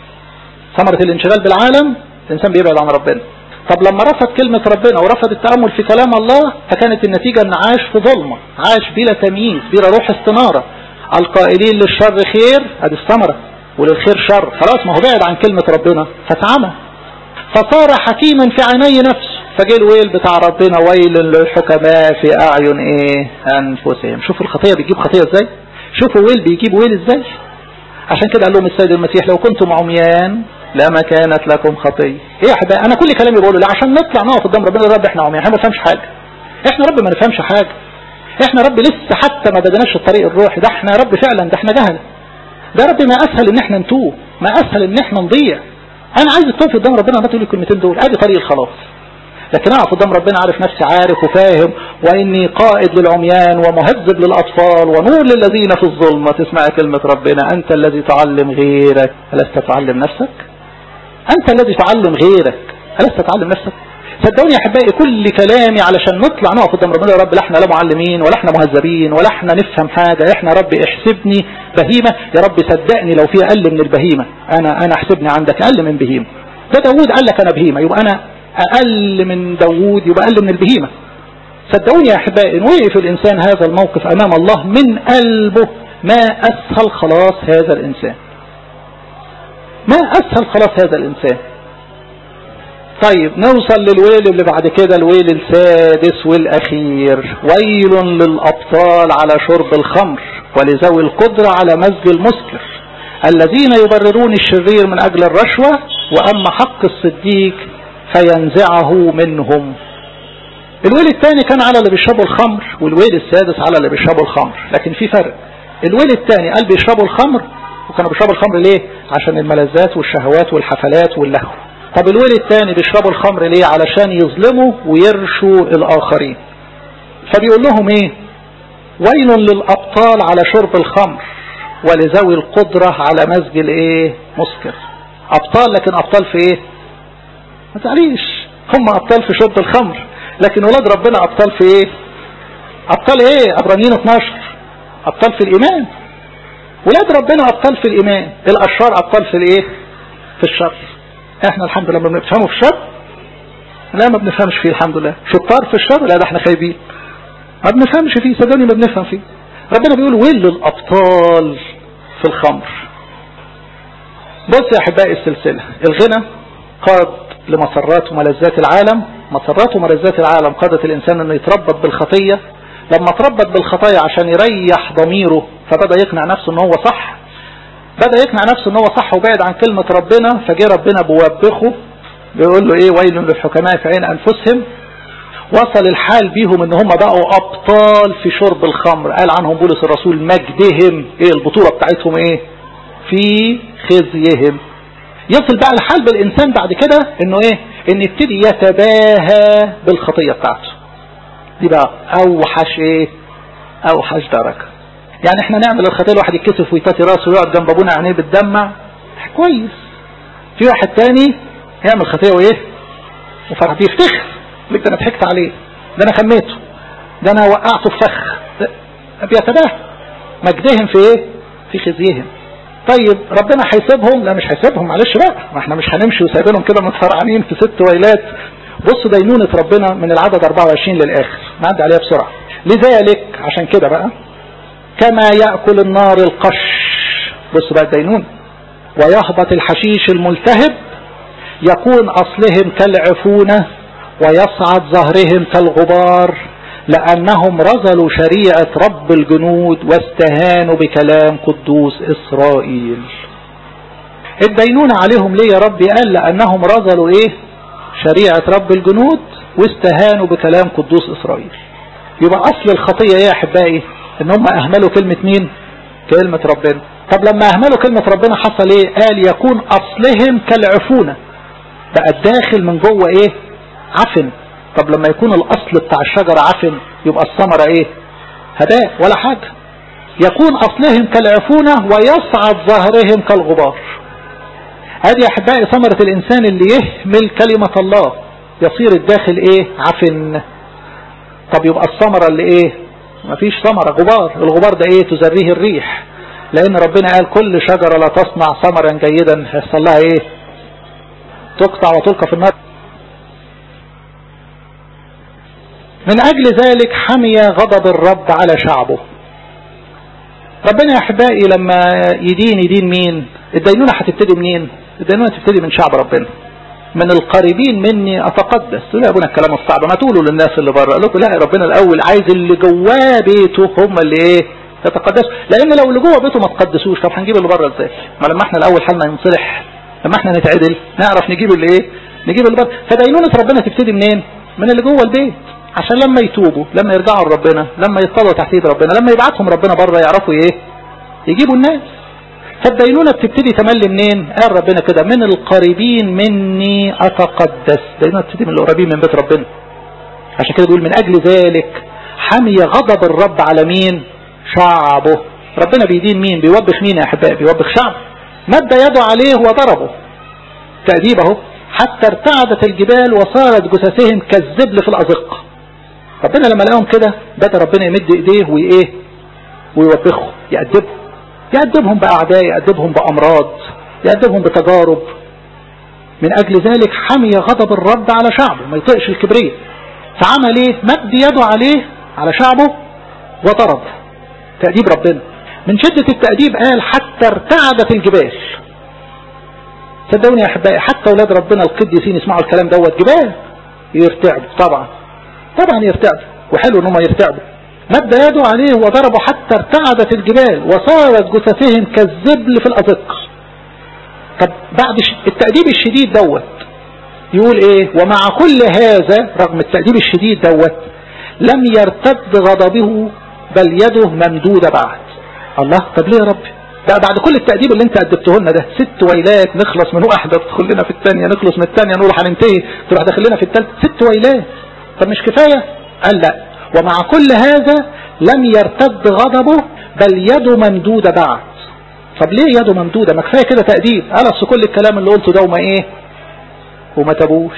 ثمرة الانشغال بالعالم الانسان بيبعد عن ربنا طب لما رفض كلمة ربنا ورفض التأمل في كلام الله فكانت النتيجة ان عاش في ظلمة عاش بلا تمييز بلا روح استنارة القائلين للشر خير ادي الثمرة وللخير شر خلاص ما هو بعد عن كلمة ربنا فتعمى فصار حكيما في عيني نفسه فجاء الويل بتاع ربنا ويل للحكماء في اعين ايه انفسهم شوفوا الخطية بتجيب خطية ازاي شوفوا ويل بيجيب ويل ازاي عشان كده قال لهم السيد المسيح لو كنتم عميان لما كانت لكم خطية ايه يا احبائي انا كل كلامي بقوله لا عشان نطلع نقف قدام ربنا يا رب احنا عميان احنا ما نفهمش حاجة احنا رب ما نفهمش حاجة احنا رب لسه حتى ما بدناش الطريق الروحي ده احنا رب فعلا ده احنا جهل ده رب ما اسهل ان احنا نتوه ما اسهل ان احنا نضيع انا عايز تقف قدام ربنا ما تقولي الكلمتين دول ادي طريق الخلاص لكن اقف قدام ربنا عارف نفسي عارف وفاهم واني قائد للعميان ومهذب للاطفال ونور للذين في الظلمة تسمع كلمة ربنا انت الذي تعلم غيرك ألست تعلم نفسك انت الذي تعلم غيرك ألست تعلم نفسك صدقوني يا احبائي كل كلامي علشان نطلع نقف قدام ربنا يا رب لا احنا لا معلمين ولا احنا مهذبين ولا احنا نفهم حاجة احنا رب احسبني بهيمة يا رب صدقني لو في اقل من البهيمة انا انا احسبني عندك اقل من بهيمة ده داوود قال لك انا بهيمة يبقى انا اقل من داوود يبقى اقل من البهيمة صدقوني يا احبائي ان وقف الانسان هذا الموقف امام الله من قلبه ما اسهل خلاص هذا الانسان ما اسهل خلاص هذا الانسان طيب نوصل للويل اللي بعد كده الويل السادس والاخير ويل للابطال على شرب الخمر ولذوي القدرة على مزج المسكر الذين يبررون الشرير من اجل الرشوة واما حق الصديق فينزعه منهم الويل الثاني كان على اللي بيشربوا الخمر والويل السادس على اللي بيشربوا الخمر لكن في فرق الويل الثاني قال بيشربوا الخمر وكانوا بيشربوا الخمر ليه عشان الملذات والشهوات والحفلات واللهو طب الويل الثاني بيشربوا الخمر ليه علشان يظلموا ويرشوا الاخرين فبيقول لهم ايه ويل للابطال على شرب الخمر ولذوي القدرة على مزج الايه مسكر ابطال لكن ابطال في ايه ما تعليش هم ابطال في شرب الخمر لكن ولاد ربنا ابطال في ايه ابطال ايه ابرانيين 12 ابطال في الايمان ولاد ربنا ابطال في الايمان الاشرار ابطال في الايه في الشر احنا الحمد لله ما بنفهمه في الشر لا ما بنفهمش فيه الحمد لله شطار في الشر لا ده احنا خايبين ما بنفهمش فيه صدقوني ما بنفهم فيه ربنا بيقول ويل للابطال في الخمر بص يا احبائي السلسلة الغنى قاد لمسرات وملذات العالم مسرات وملذات العالم قادت الانسان انه يتربط بالخطية لما تربط بالخطايا عشان يريح ضميره فبدأ يقنع نفسه ان هو صح بدأ يقنع نفسه ان هو صح وبعد عن كلمة ربنا فجه ربنا بوبخه بيقول له ايه ويل للحكماء في عين انفسهم وصل الحال بيهم ان هم بقوا ابطال في شرب الخمر قال عنهم بولس الرسول مجدهم ايه البطولة بتاعتهم ايه في خزيهم يصل بقى الحال بالانسان بعد كده انه ايه ان يبتدي يتباهى بالخطية بتاعته دي بقى اوحش ايه اوحش درجة يعني احنا نعمل الخطية الواحد يتكسف ويتاتي راسه ويقعد جنب ابونا عينيه بتدمع كويس في واحد تاني يعمل خطية وايه وفرح بيفتخر لك ده انا ضحكت عليه ده انا خميته ده انا وقعته في فخ بيتباهى مجدهم في ايه في خزيهم طيب ربنا هيسيبهم لا مش هيسيبهم معلش بقى ما احنا مش هنمشي وسايبينهم كده متفرعنين في ست ويلات بصوا دينونة ربنا من العدد 24 للآخر نعدي عليها بسرعة لذلك عشان كده بقى كما يأكل النار القش بصوا بقى الدينونة ويهبط الحشيش الملتهب يكون أصلهم كالعفونة ويصعد ظهرهم كالغبار لأنهم رذلوا شريعة رب الجنود واستهانوا بكلام قدوس إسرائيل الدينونة عليهم ليه يا رب قال لأنهم رذلوا إيه شريعة رب الجنود واستهانوا بكلام قدوس اسرائيل يبقى اصل الخطية ايه يا احبائي ان هم اهملوا كلمة مين كلمة ربنا طب لما اهملوا كلمة ربنا حصل ايه قال يكون اصلهم كالعفونة بقى الداخل من جوه ايه عفن طب لما يكون الاصل بتاع الشجرة عفن يبقى الثمرة ايه هباء ولا حاجة يكون اصلهم كالعفونة ويصعد ظهرهم كالغبار هذه يا احبائي ثمرة الانسان اللي يهمل كلمة الله يصير الداخل ايه عفن طب يبقى الثمرة اللي ايه مفيش ثمرة غبار الغبار ده ايه تزريه الريح لان ربنا قال كل شجرة لا تصنع ثمرا جيدا هيحصل لها ايه تقطع وتلقى في النار من اجل ذلك حمي غضب الرب على شعبه ربنا يا احبائي لما يدين يدين مين الدينونة هتبتدي منين الدينونة تبتدي من شعب ربنا من القريبين مني اتقدس تقول يا ابونا الكلام الصعب ما تقولوا للناس اللي بره قال لكم لا ربنا الاول عايز اللي جواه بيته هم اللي ايه يتقدسوا لان لو اللي جوه بيته ما تقدسوش طب هنجيب اللي بره ازاي ما لما احنا الاول حالنا ينصلح لما احنا نتعدل نعرف نجيب اللي ايه نجيب اللي بره فدينونة ربنا تبتدي منين من اللي جوه البيت عشان لما يتوبوا لما يرجعوا لربنا لما يطلعوا تحت ايد ربنا لما يبعتهم ربنا بره يعرفوا ايه يجيبوا الناس فالدينونة بتبتدي تملي منين قال ربنا كده من القريبين مني اتقدس دينونة بتبتدي من القريبين من بيت ربنا عشان كده بيقول من اجل ذلك حمي غضب الرب على مين شعبه ربنا بيدين مين بيوبخ مين يا احبائي بيوبخ شعب مد يده عليه وضربه تأديب اهو حتى ارتعدت الجبال وصارت جثثهم كالزبل في الأزقة ربنا لما لقاهم كده بدأ ربنا يمد ايديه وايه ويوبخهم يأدبهم يأدبهم بأعداء يأدبهم بأمراض يأدبهم بتجارب من أجل ذلك حمي غضب الرب على شعبه ما يطيقش الكبرية فعمل ايه مد يده عليه على شعبه وضرب تأديب ربنا من شدة التأديب قال حتى ارتعدت الجبال صدقوني يا احبائي حتى اولاد ربنا القديسين يسمعوا الكلام دوت جبال يرتعبوا طبعا طبعا يرتعبوا وحلو ان هم يرتعبوا مد يده عليه وضربه حتى ارتعدت الجبال وصارت جثثهم كالزبل في الأزق طب بعد التأديب الشديد دوت يقول ايه ومع كل هذا رغم التأديب الشديد دوت لم يرتد غضبه بل يده ممدودة بعد الله طب ليه يا رب بقى بعد كل التأديب اللي انت أدبته لنا ده ست ويلات نخلص من واحدة تدخل لنا في الثانية نخلص من الثانية نقول هننتهي تروح داخل لنا في الثالثة ست ويلات طب مش كفاية قال لا ومع كل هذا لم يرتد غضبه بل يده ممدودة بعد طب ليه يده ممدودة ما كفاية كده تأديب قال اصل كل الكلام اللي قلته ده وما ايه وما تبوش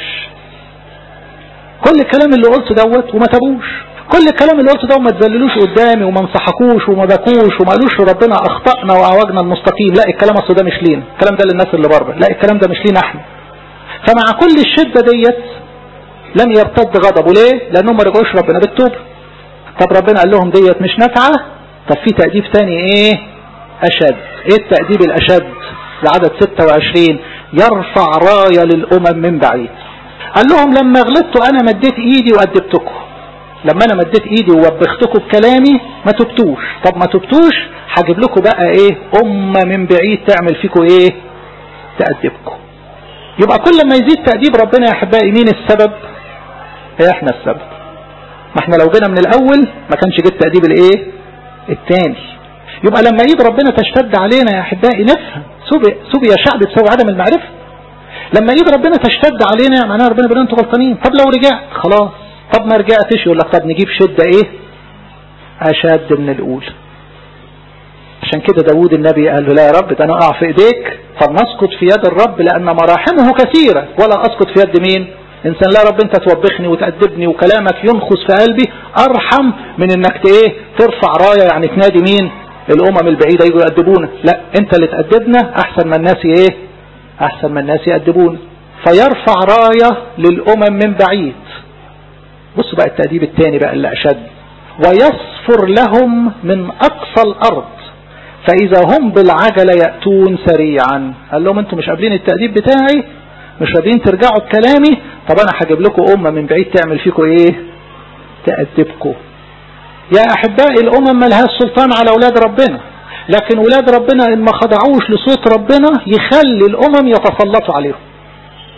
كل الكلام اللي قلته دوت وما تبوش كل الكلام اللي قلته ده وما تذللوش قدامي وما انصحكوش وما بكوش وما قالوش لربنا اخطأنا وعوجنا المستقيم لا الكلام اصل ده مش لينا الكلام ده للناس اللي بره لا الكلام ده مش لينا احنا فمع كل الشدة ديت لم يرتد غضبه ليه لانهم ما رجعوش ربنا بالتوبة طب ربنا قال لهم ديت مش نافعة طب في تأديب تاني ايه اشد ايه التأديب الاشد العدد 26 يرفع راية للامم من بعيد قال لهم لما غلطتوا انا مديت ايدي وأدبتكم لما انا مديت ايدي ووبختكم بكلامي ما تبتوش طب ما تبتوش هجيب لكم بقى ايه امة من بعيد تعمل فيكم ايه تأدبكم يبقى كل ما يزيد تأديب ربنا يا احبائي مين السبب احنا السبب ما احنا لو جينا من الاول ما كانش جه التأديب الايه الثاني يبقى لما ايد ربنا تشتد علينا يا احبائي نفهم سبي, سبي يا شعب بسبب عدم المعرفة لما ايد ربنا تشتد علينا معناها ربنا بيقول انتوا غلطانين طب لو رجعت خلاص طب ما رجعتش يقول لك طب نجيب شدة ايه اشد من الاولى عشان كده داود النبي قال له لا يا رب ده انا اقع في ايديك فلنسقط في يد الرب لان مراحمه كثيرة ولا اسقط في يد مين انسان لا رب انت توبخني وتأدبني وكلامك ينخص في قلبي ارحم من انك ايه ترفع راية يعني تنادي مين الامم البعيدة يجوا يأدبونا لا انت اللي تأدبنا احسن ما الناس ايه احسن ما الناس يأدبونا فيرفع راية للامم من بعيد بصوا بقى التأديب الثاني بقى اللي اشد ويصفر لهم من اقصى الارض فاذا هم بالعجلة يأتون سريعا قال لهم انتم مش قابلين التأديب بتاعي مش راضيين ترجعوا بكلامي طب انا هجيب لكم امه من بعيد تعمل فيكم ايه تأدبكم يا احبائي الامم ملهاش سلطان على اولاد ربنا لكن اولاد ربنا ان ما خضعوش لصوت ربنا يخلي الامم يتسلطوا عليهم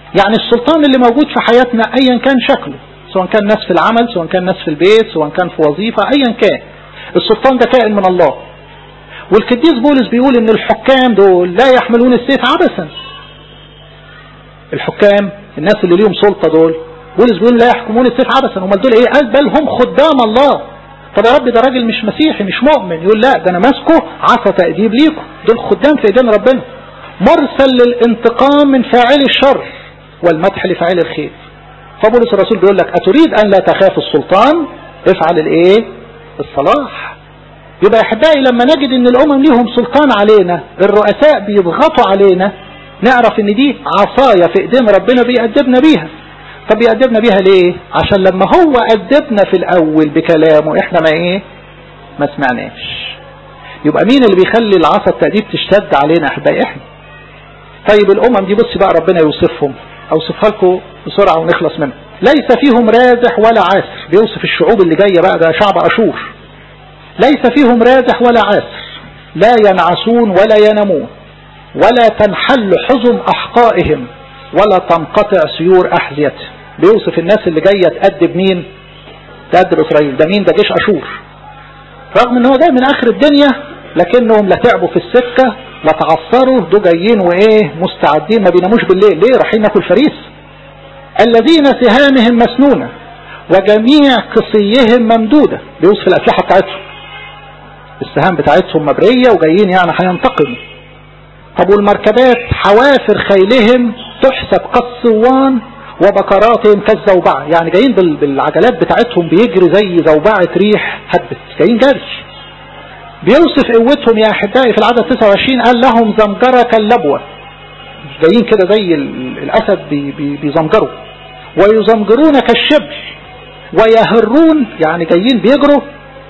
يعني السلطان اللي موجود في حياتنا ايا كان شكله سواء كان ناس في العمل سواء كان ناس في البيت سواء كان في وظيفة ايا كان السلطان ده كائن من الله والقديس بولس بيقول ان الحكام دول لا يحملون السيف عبثا الحكام الناس اللي ليهم سلطة دول بولس بيقول لا يحكمون السيف عبثا هم دول ايه قال بل هم خدام الله طب يا رب ده راجل مش مسيحي مش مؤمن يقول لا ده انا ماسكه عصا تأديب ليكم دول خدام في ايدين ربنا مرسل للانتقام من فاعل الشر والمدح لفاعل الخير فبولس الرسول بيقول لك اتريد ان لا تخاف السلطان افعل الايه الصلاح يبقى يا احبائي لما نجد ان الامم ليهم سلطان علينا الرؤساء بيضغطوا علينا نعرف ان دي عصاية في ايدين ربنا بيأدبنا بيها طب بيأدبنا بيها ليه عشان لما هو أدبنا في الاول بكلامه احنا ما ايه ما سمعناش يبقى مين اللي بيخلي العصا التأديب تشتد علينا احبائي احنا طيب الامم دي بصي بقى ربنا يوصفهم اوصفها لكم بسرعة ونخلص منها ليس فيهم رازح ولا عاسر بيوصف الشعوب اللي جاية بقى ده شعب اشور ليس فيهم رازح ولا عاسر لا ينعسون ولا ينامون ولا تنحل حزم أحقائهم ولا تنقطع سيور أحذيتهم بيوصف الناس اللي جاية تأدب مين تأدب إسرائيل ده مين ده جيش أشور رغم ان هو جاي من آخر الدنيا لكنهم لا تعبوا في السكة لا تعصروا دول جايين وإيه مستعدين ما بيناموش بالليل ليه رايحين ناكل فريس الذين سهامهم مسنونة وجميع قصيهم ممدودة بيوصف الأسلحة بتاعتهم السهام بتاعتهم مبرية وجايين يعني هينتقموا طب والمركبات حوافر خيلهم تحسب كالصوان وبكراتهم كالزوبعة يعني جايين بالعجلات بتاعتهم بيجري زي زوبعة ريح هبت جايين جري بيوصف قوتهم يا احبائي في العدد 29 قال لهم زمجرة كاللبوة جايين كده زي الاسد بي بي بيزمجروا ويزمجرون كالشبل ويهرون يعني جايين بيجروا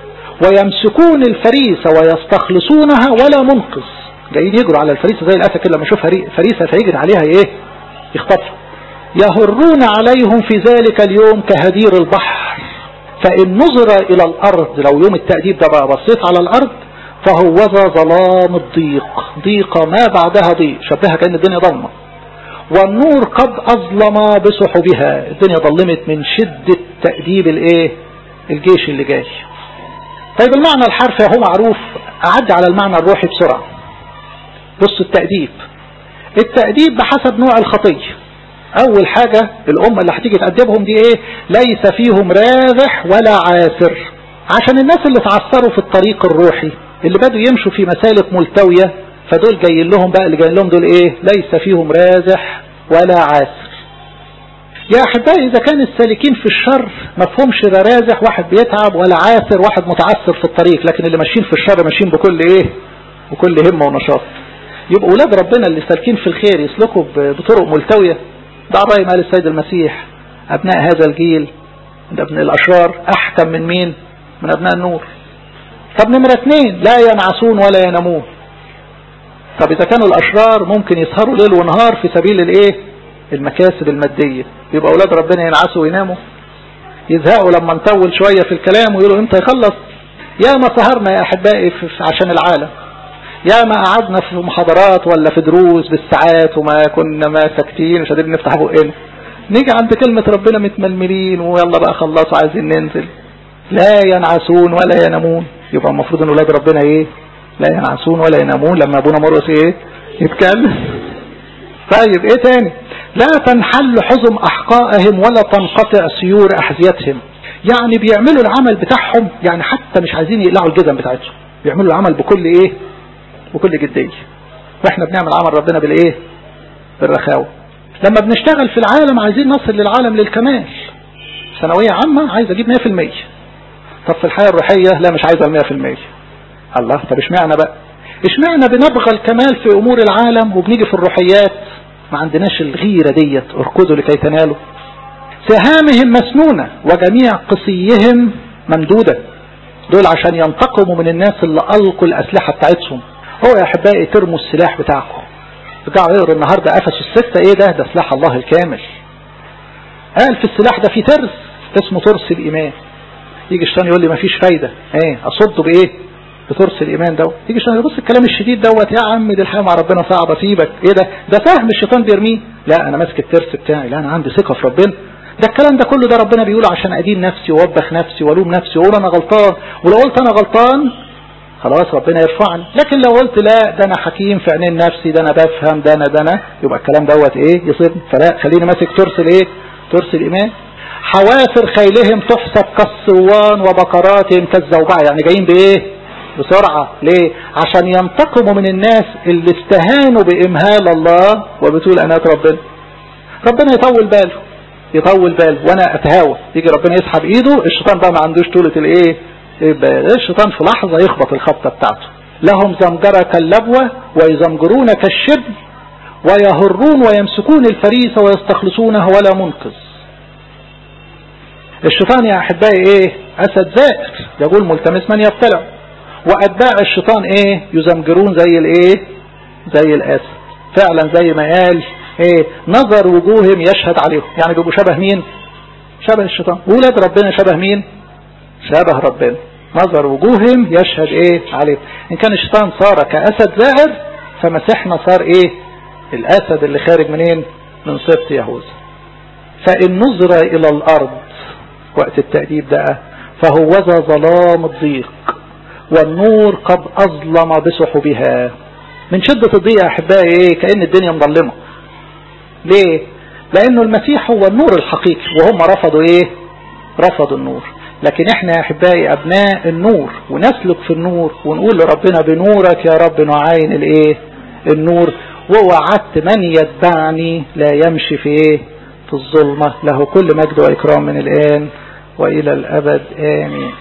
ويمسكون الفريسة ويستخلصونها ولا منقذ جايين يجروا على الفريسة زي الأسد كده لما يشوف فريسة فيجري عليها ايه يخطفها يهرون عليهم في ذلك اليوم كهدير البحر فإن نظر إلى الأرض لو يوم التأديب ده بقى بصيت على الأرض فهو ظلام الضيق ضيق ما بعدها ضيق شبهها كأن الدنيا ضلمة والنور قد أظلم بسحبها الدنيا ظلمت من شدة تأديب الايه الجيش اللي جاي طيب المعنى الحرفي هو معروف أعد على المعنى الروحي بسرعة بص التأديب التأديب بحسب نوع الخطية أول حاجة الأمة اللي هتيجي تأدبهم دي إيه ليس فيهم راذح ولا عاسر عشان الناس اللي تعثروا في الطريق الروحي اللي بدوا يمشوا في مسالك ملتوية فدول جايين لهم بقى اللي جايين لهم دول إيه ليس فيهم رازح ولا عاسر يا أحبائي إذا كان السالكين في الشر مفهومش لا رازح واحد بيتعب ولا عاسر واحد متعثر في الطريق لكن اللي ماشيين في الشر ماشيين بكل إيه بكل همة ونشاط يبقوا أولاد ربنا اللي سالكين في الخير يسلكوا بطرق ملتوية ده رأي مال السيد المسيح أبناء هذا الجيل ده ابن الأشرار أحكم من مين من أبناء النور طب نمرة اثنين لا ينعسون ولا ينامون طب إذا كانوا الأشرار ممكن يسهروا ليل ونهار في سبيل الإيه المكاسب المادية يبقى أولاد ربنا ينعسوا ويناموا يزهقوا لما نطول شوية في الكلام ويقولوا امتى يخلص يا ما سهرنا يا أحبائي عشان العالم يا ما قعدنا في محاضرات ولا في دروس بالساعات وما كنا ما ساكتين مش قادرين نفتح بقنا نيجي عند كلمة ربنا متململين ويلا بقى خلصوا عايزين ننزل لا ينعسون ولا ينامون يبقى المفروض ان اولاد ربنا ايه لا ينعسون ولا ينامون لما ابونا مرقس ايه يتكلم طيب ايه تاني لا تنحل حزم احقائهم ولا تنقطع سيور احذيتهم يعني بيعملوا العمل بتاعهم يعني حتى مش عايزين يقلعوا الجزم بتاعتهم بيعملوا العمل بكل ايه بكل جدية واحنا بنعمل عمل ربنا بالايه بالرخاوة لما بنشتغل في العالم عايزين نصل للعالم للكمال ثانوية عامة عايز اجيب 100% طب في الحياة الروحية لا مش عايز 100% الله طب اشمعنى بقى اشمعنى بنبغى الكمال في امور العالم وبنيجي في الروحيات ما عندناش الغيرة ديت اركضوا لكي تنالوا سهامهم مسنونة وجميع قصيهم ممدودة دول عشان ينتقموا من الناس اللي ألقوا الأسلحة بتاعتهم هو يا أحبائي ترموا السلاح بتاعكم رجعوا يقروا النهاردة أفسوا الستة ايه ده ده سلاح الله الكامل قال في السلاح ده في ترس اسمه ترس الإيمان يجي الشيطان يقول لي ما فيش فايدة ايه اصده بايه بترس الايمان دوت تيجي عشان بص الكلام الشديد دوت يا عم دي الحياه مع ربنا صعبه سيبك ايه ده ده فهم الشيطان بيرميه لا انا ماسك الترس بتاعي لا انا عندي ثقه في ربنا ده الكلام ده كله ده ربنا بيقوله عشان ادين نفسي واوبخ نفسي والوم نفسي واقول انا غلطان ولو قلت انا غلطان خلاص ربنا يرفعني لكن لو قلت لا ده انا حكيم في عينين نفسي ده انا بفهم ده انا ده انا يبقى الكلام دوت ايه يصيب فلا خليني ماسك ترس الايه ترس الايمان حوافر خيلهم تحسب كالصوان وبقراتهم كالزوبعة يعني جايين بايه بسرعة ليه عشان ينتقموا من الناس اللي استهانوا بإمهال الله وبتقول أنات ربنا ربنا يطول باله يطول باله وانا اتهاوى يجي ربنا يسحب ايده الشيطان بقى ما عندوش طولة الايه الشيطان في لحظة يخبط الخبطة بتاعته لهم زمجرة كاللبوة ويزمجرون كالشبل ويهرون ويمسكون الفريسة ويستخلصونه ولا منقذ الشيطان يا احبائي ايه اسد زائر يقول ملتمس من يبتلع واتباع الشيطان ايه يزمجرون زي الايه زي الاسد فعلا زي ما قال ايه نظر وجوههم يشهد عليهم يعني بيبقوا شبه مين شبه الشيطان ولاد ربنا شبه مين شبه ربنا نظر وجوههم يشهد ايه عليهم ان كان الشيطان صار كاسد زائر فمسيحنا صار ايه الاسد اللي خارج منين من سبط يهوذا فان نظر الى الارض وقت التأديب ده فهو ذا ظلام الضيق والنور قد أظلم بسحبها من شدة الضيق يا أحبائي إيه كأن الدنيا مظلمة ليه لأنه المسيح هو النور الحقيقي وهم رفضوا إيه رفضوا النور لكن احنا يا أحبائي أبناء النور ونسلك في النور ونقول لربنا بنورك يا رب نعاين الإيه النور ووعدت من يتبعني لا يمشي في إيه في الظلمة له كل مجد وإكرام من الآن وإلى الأبد آمين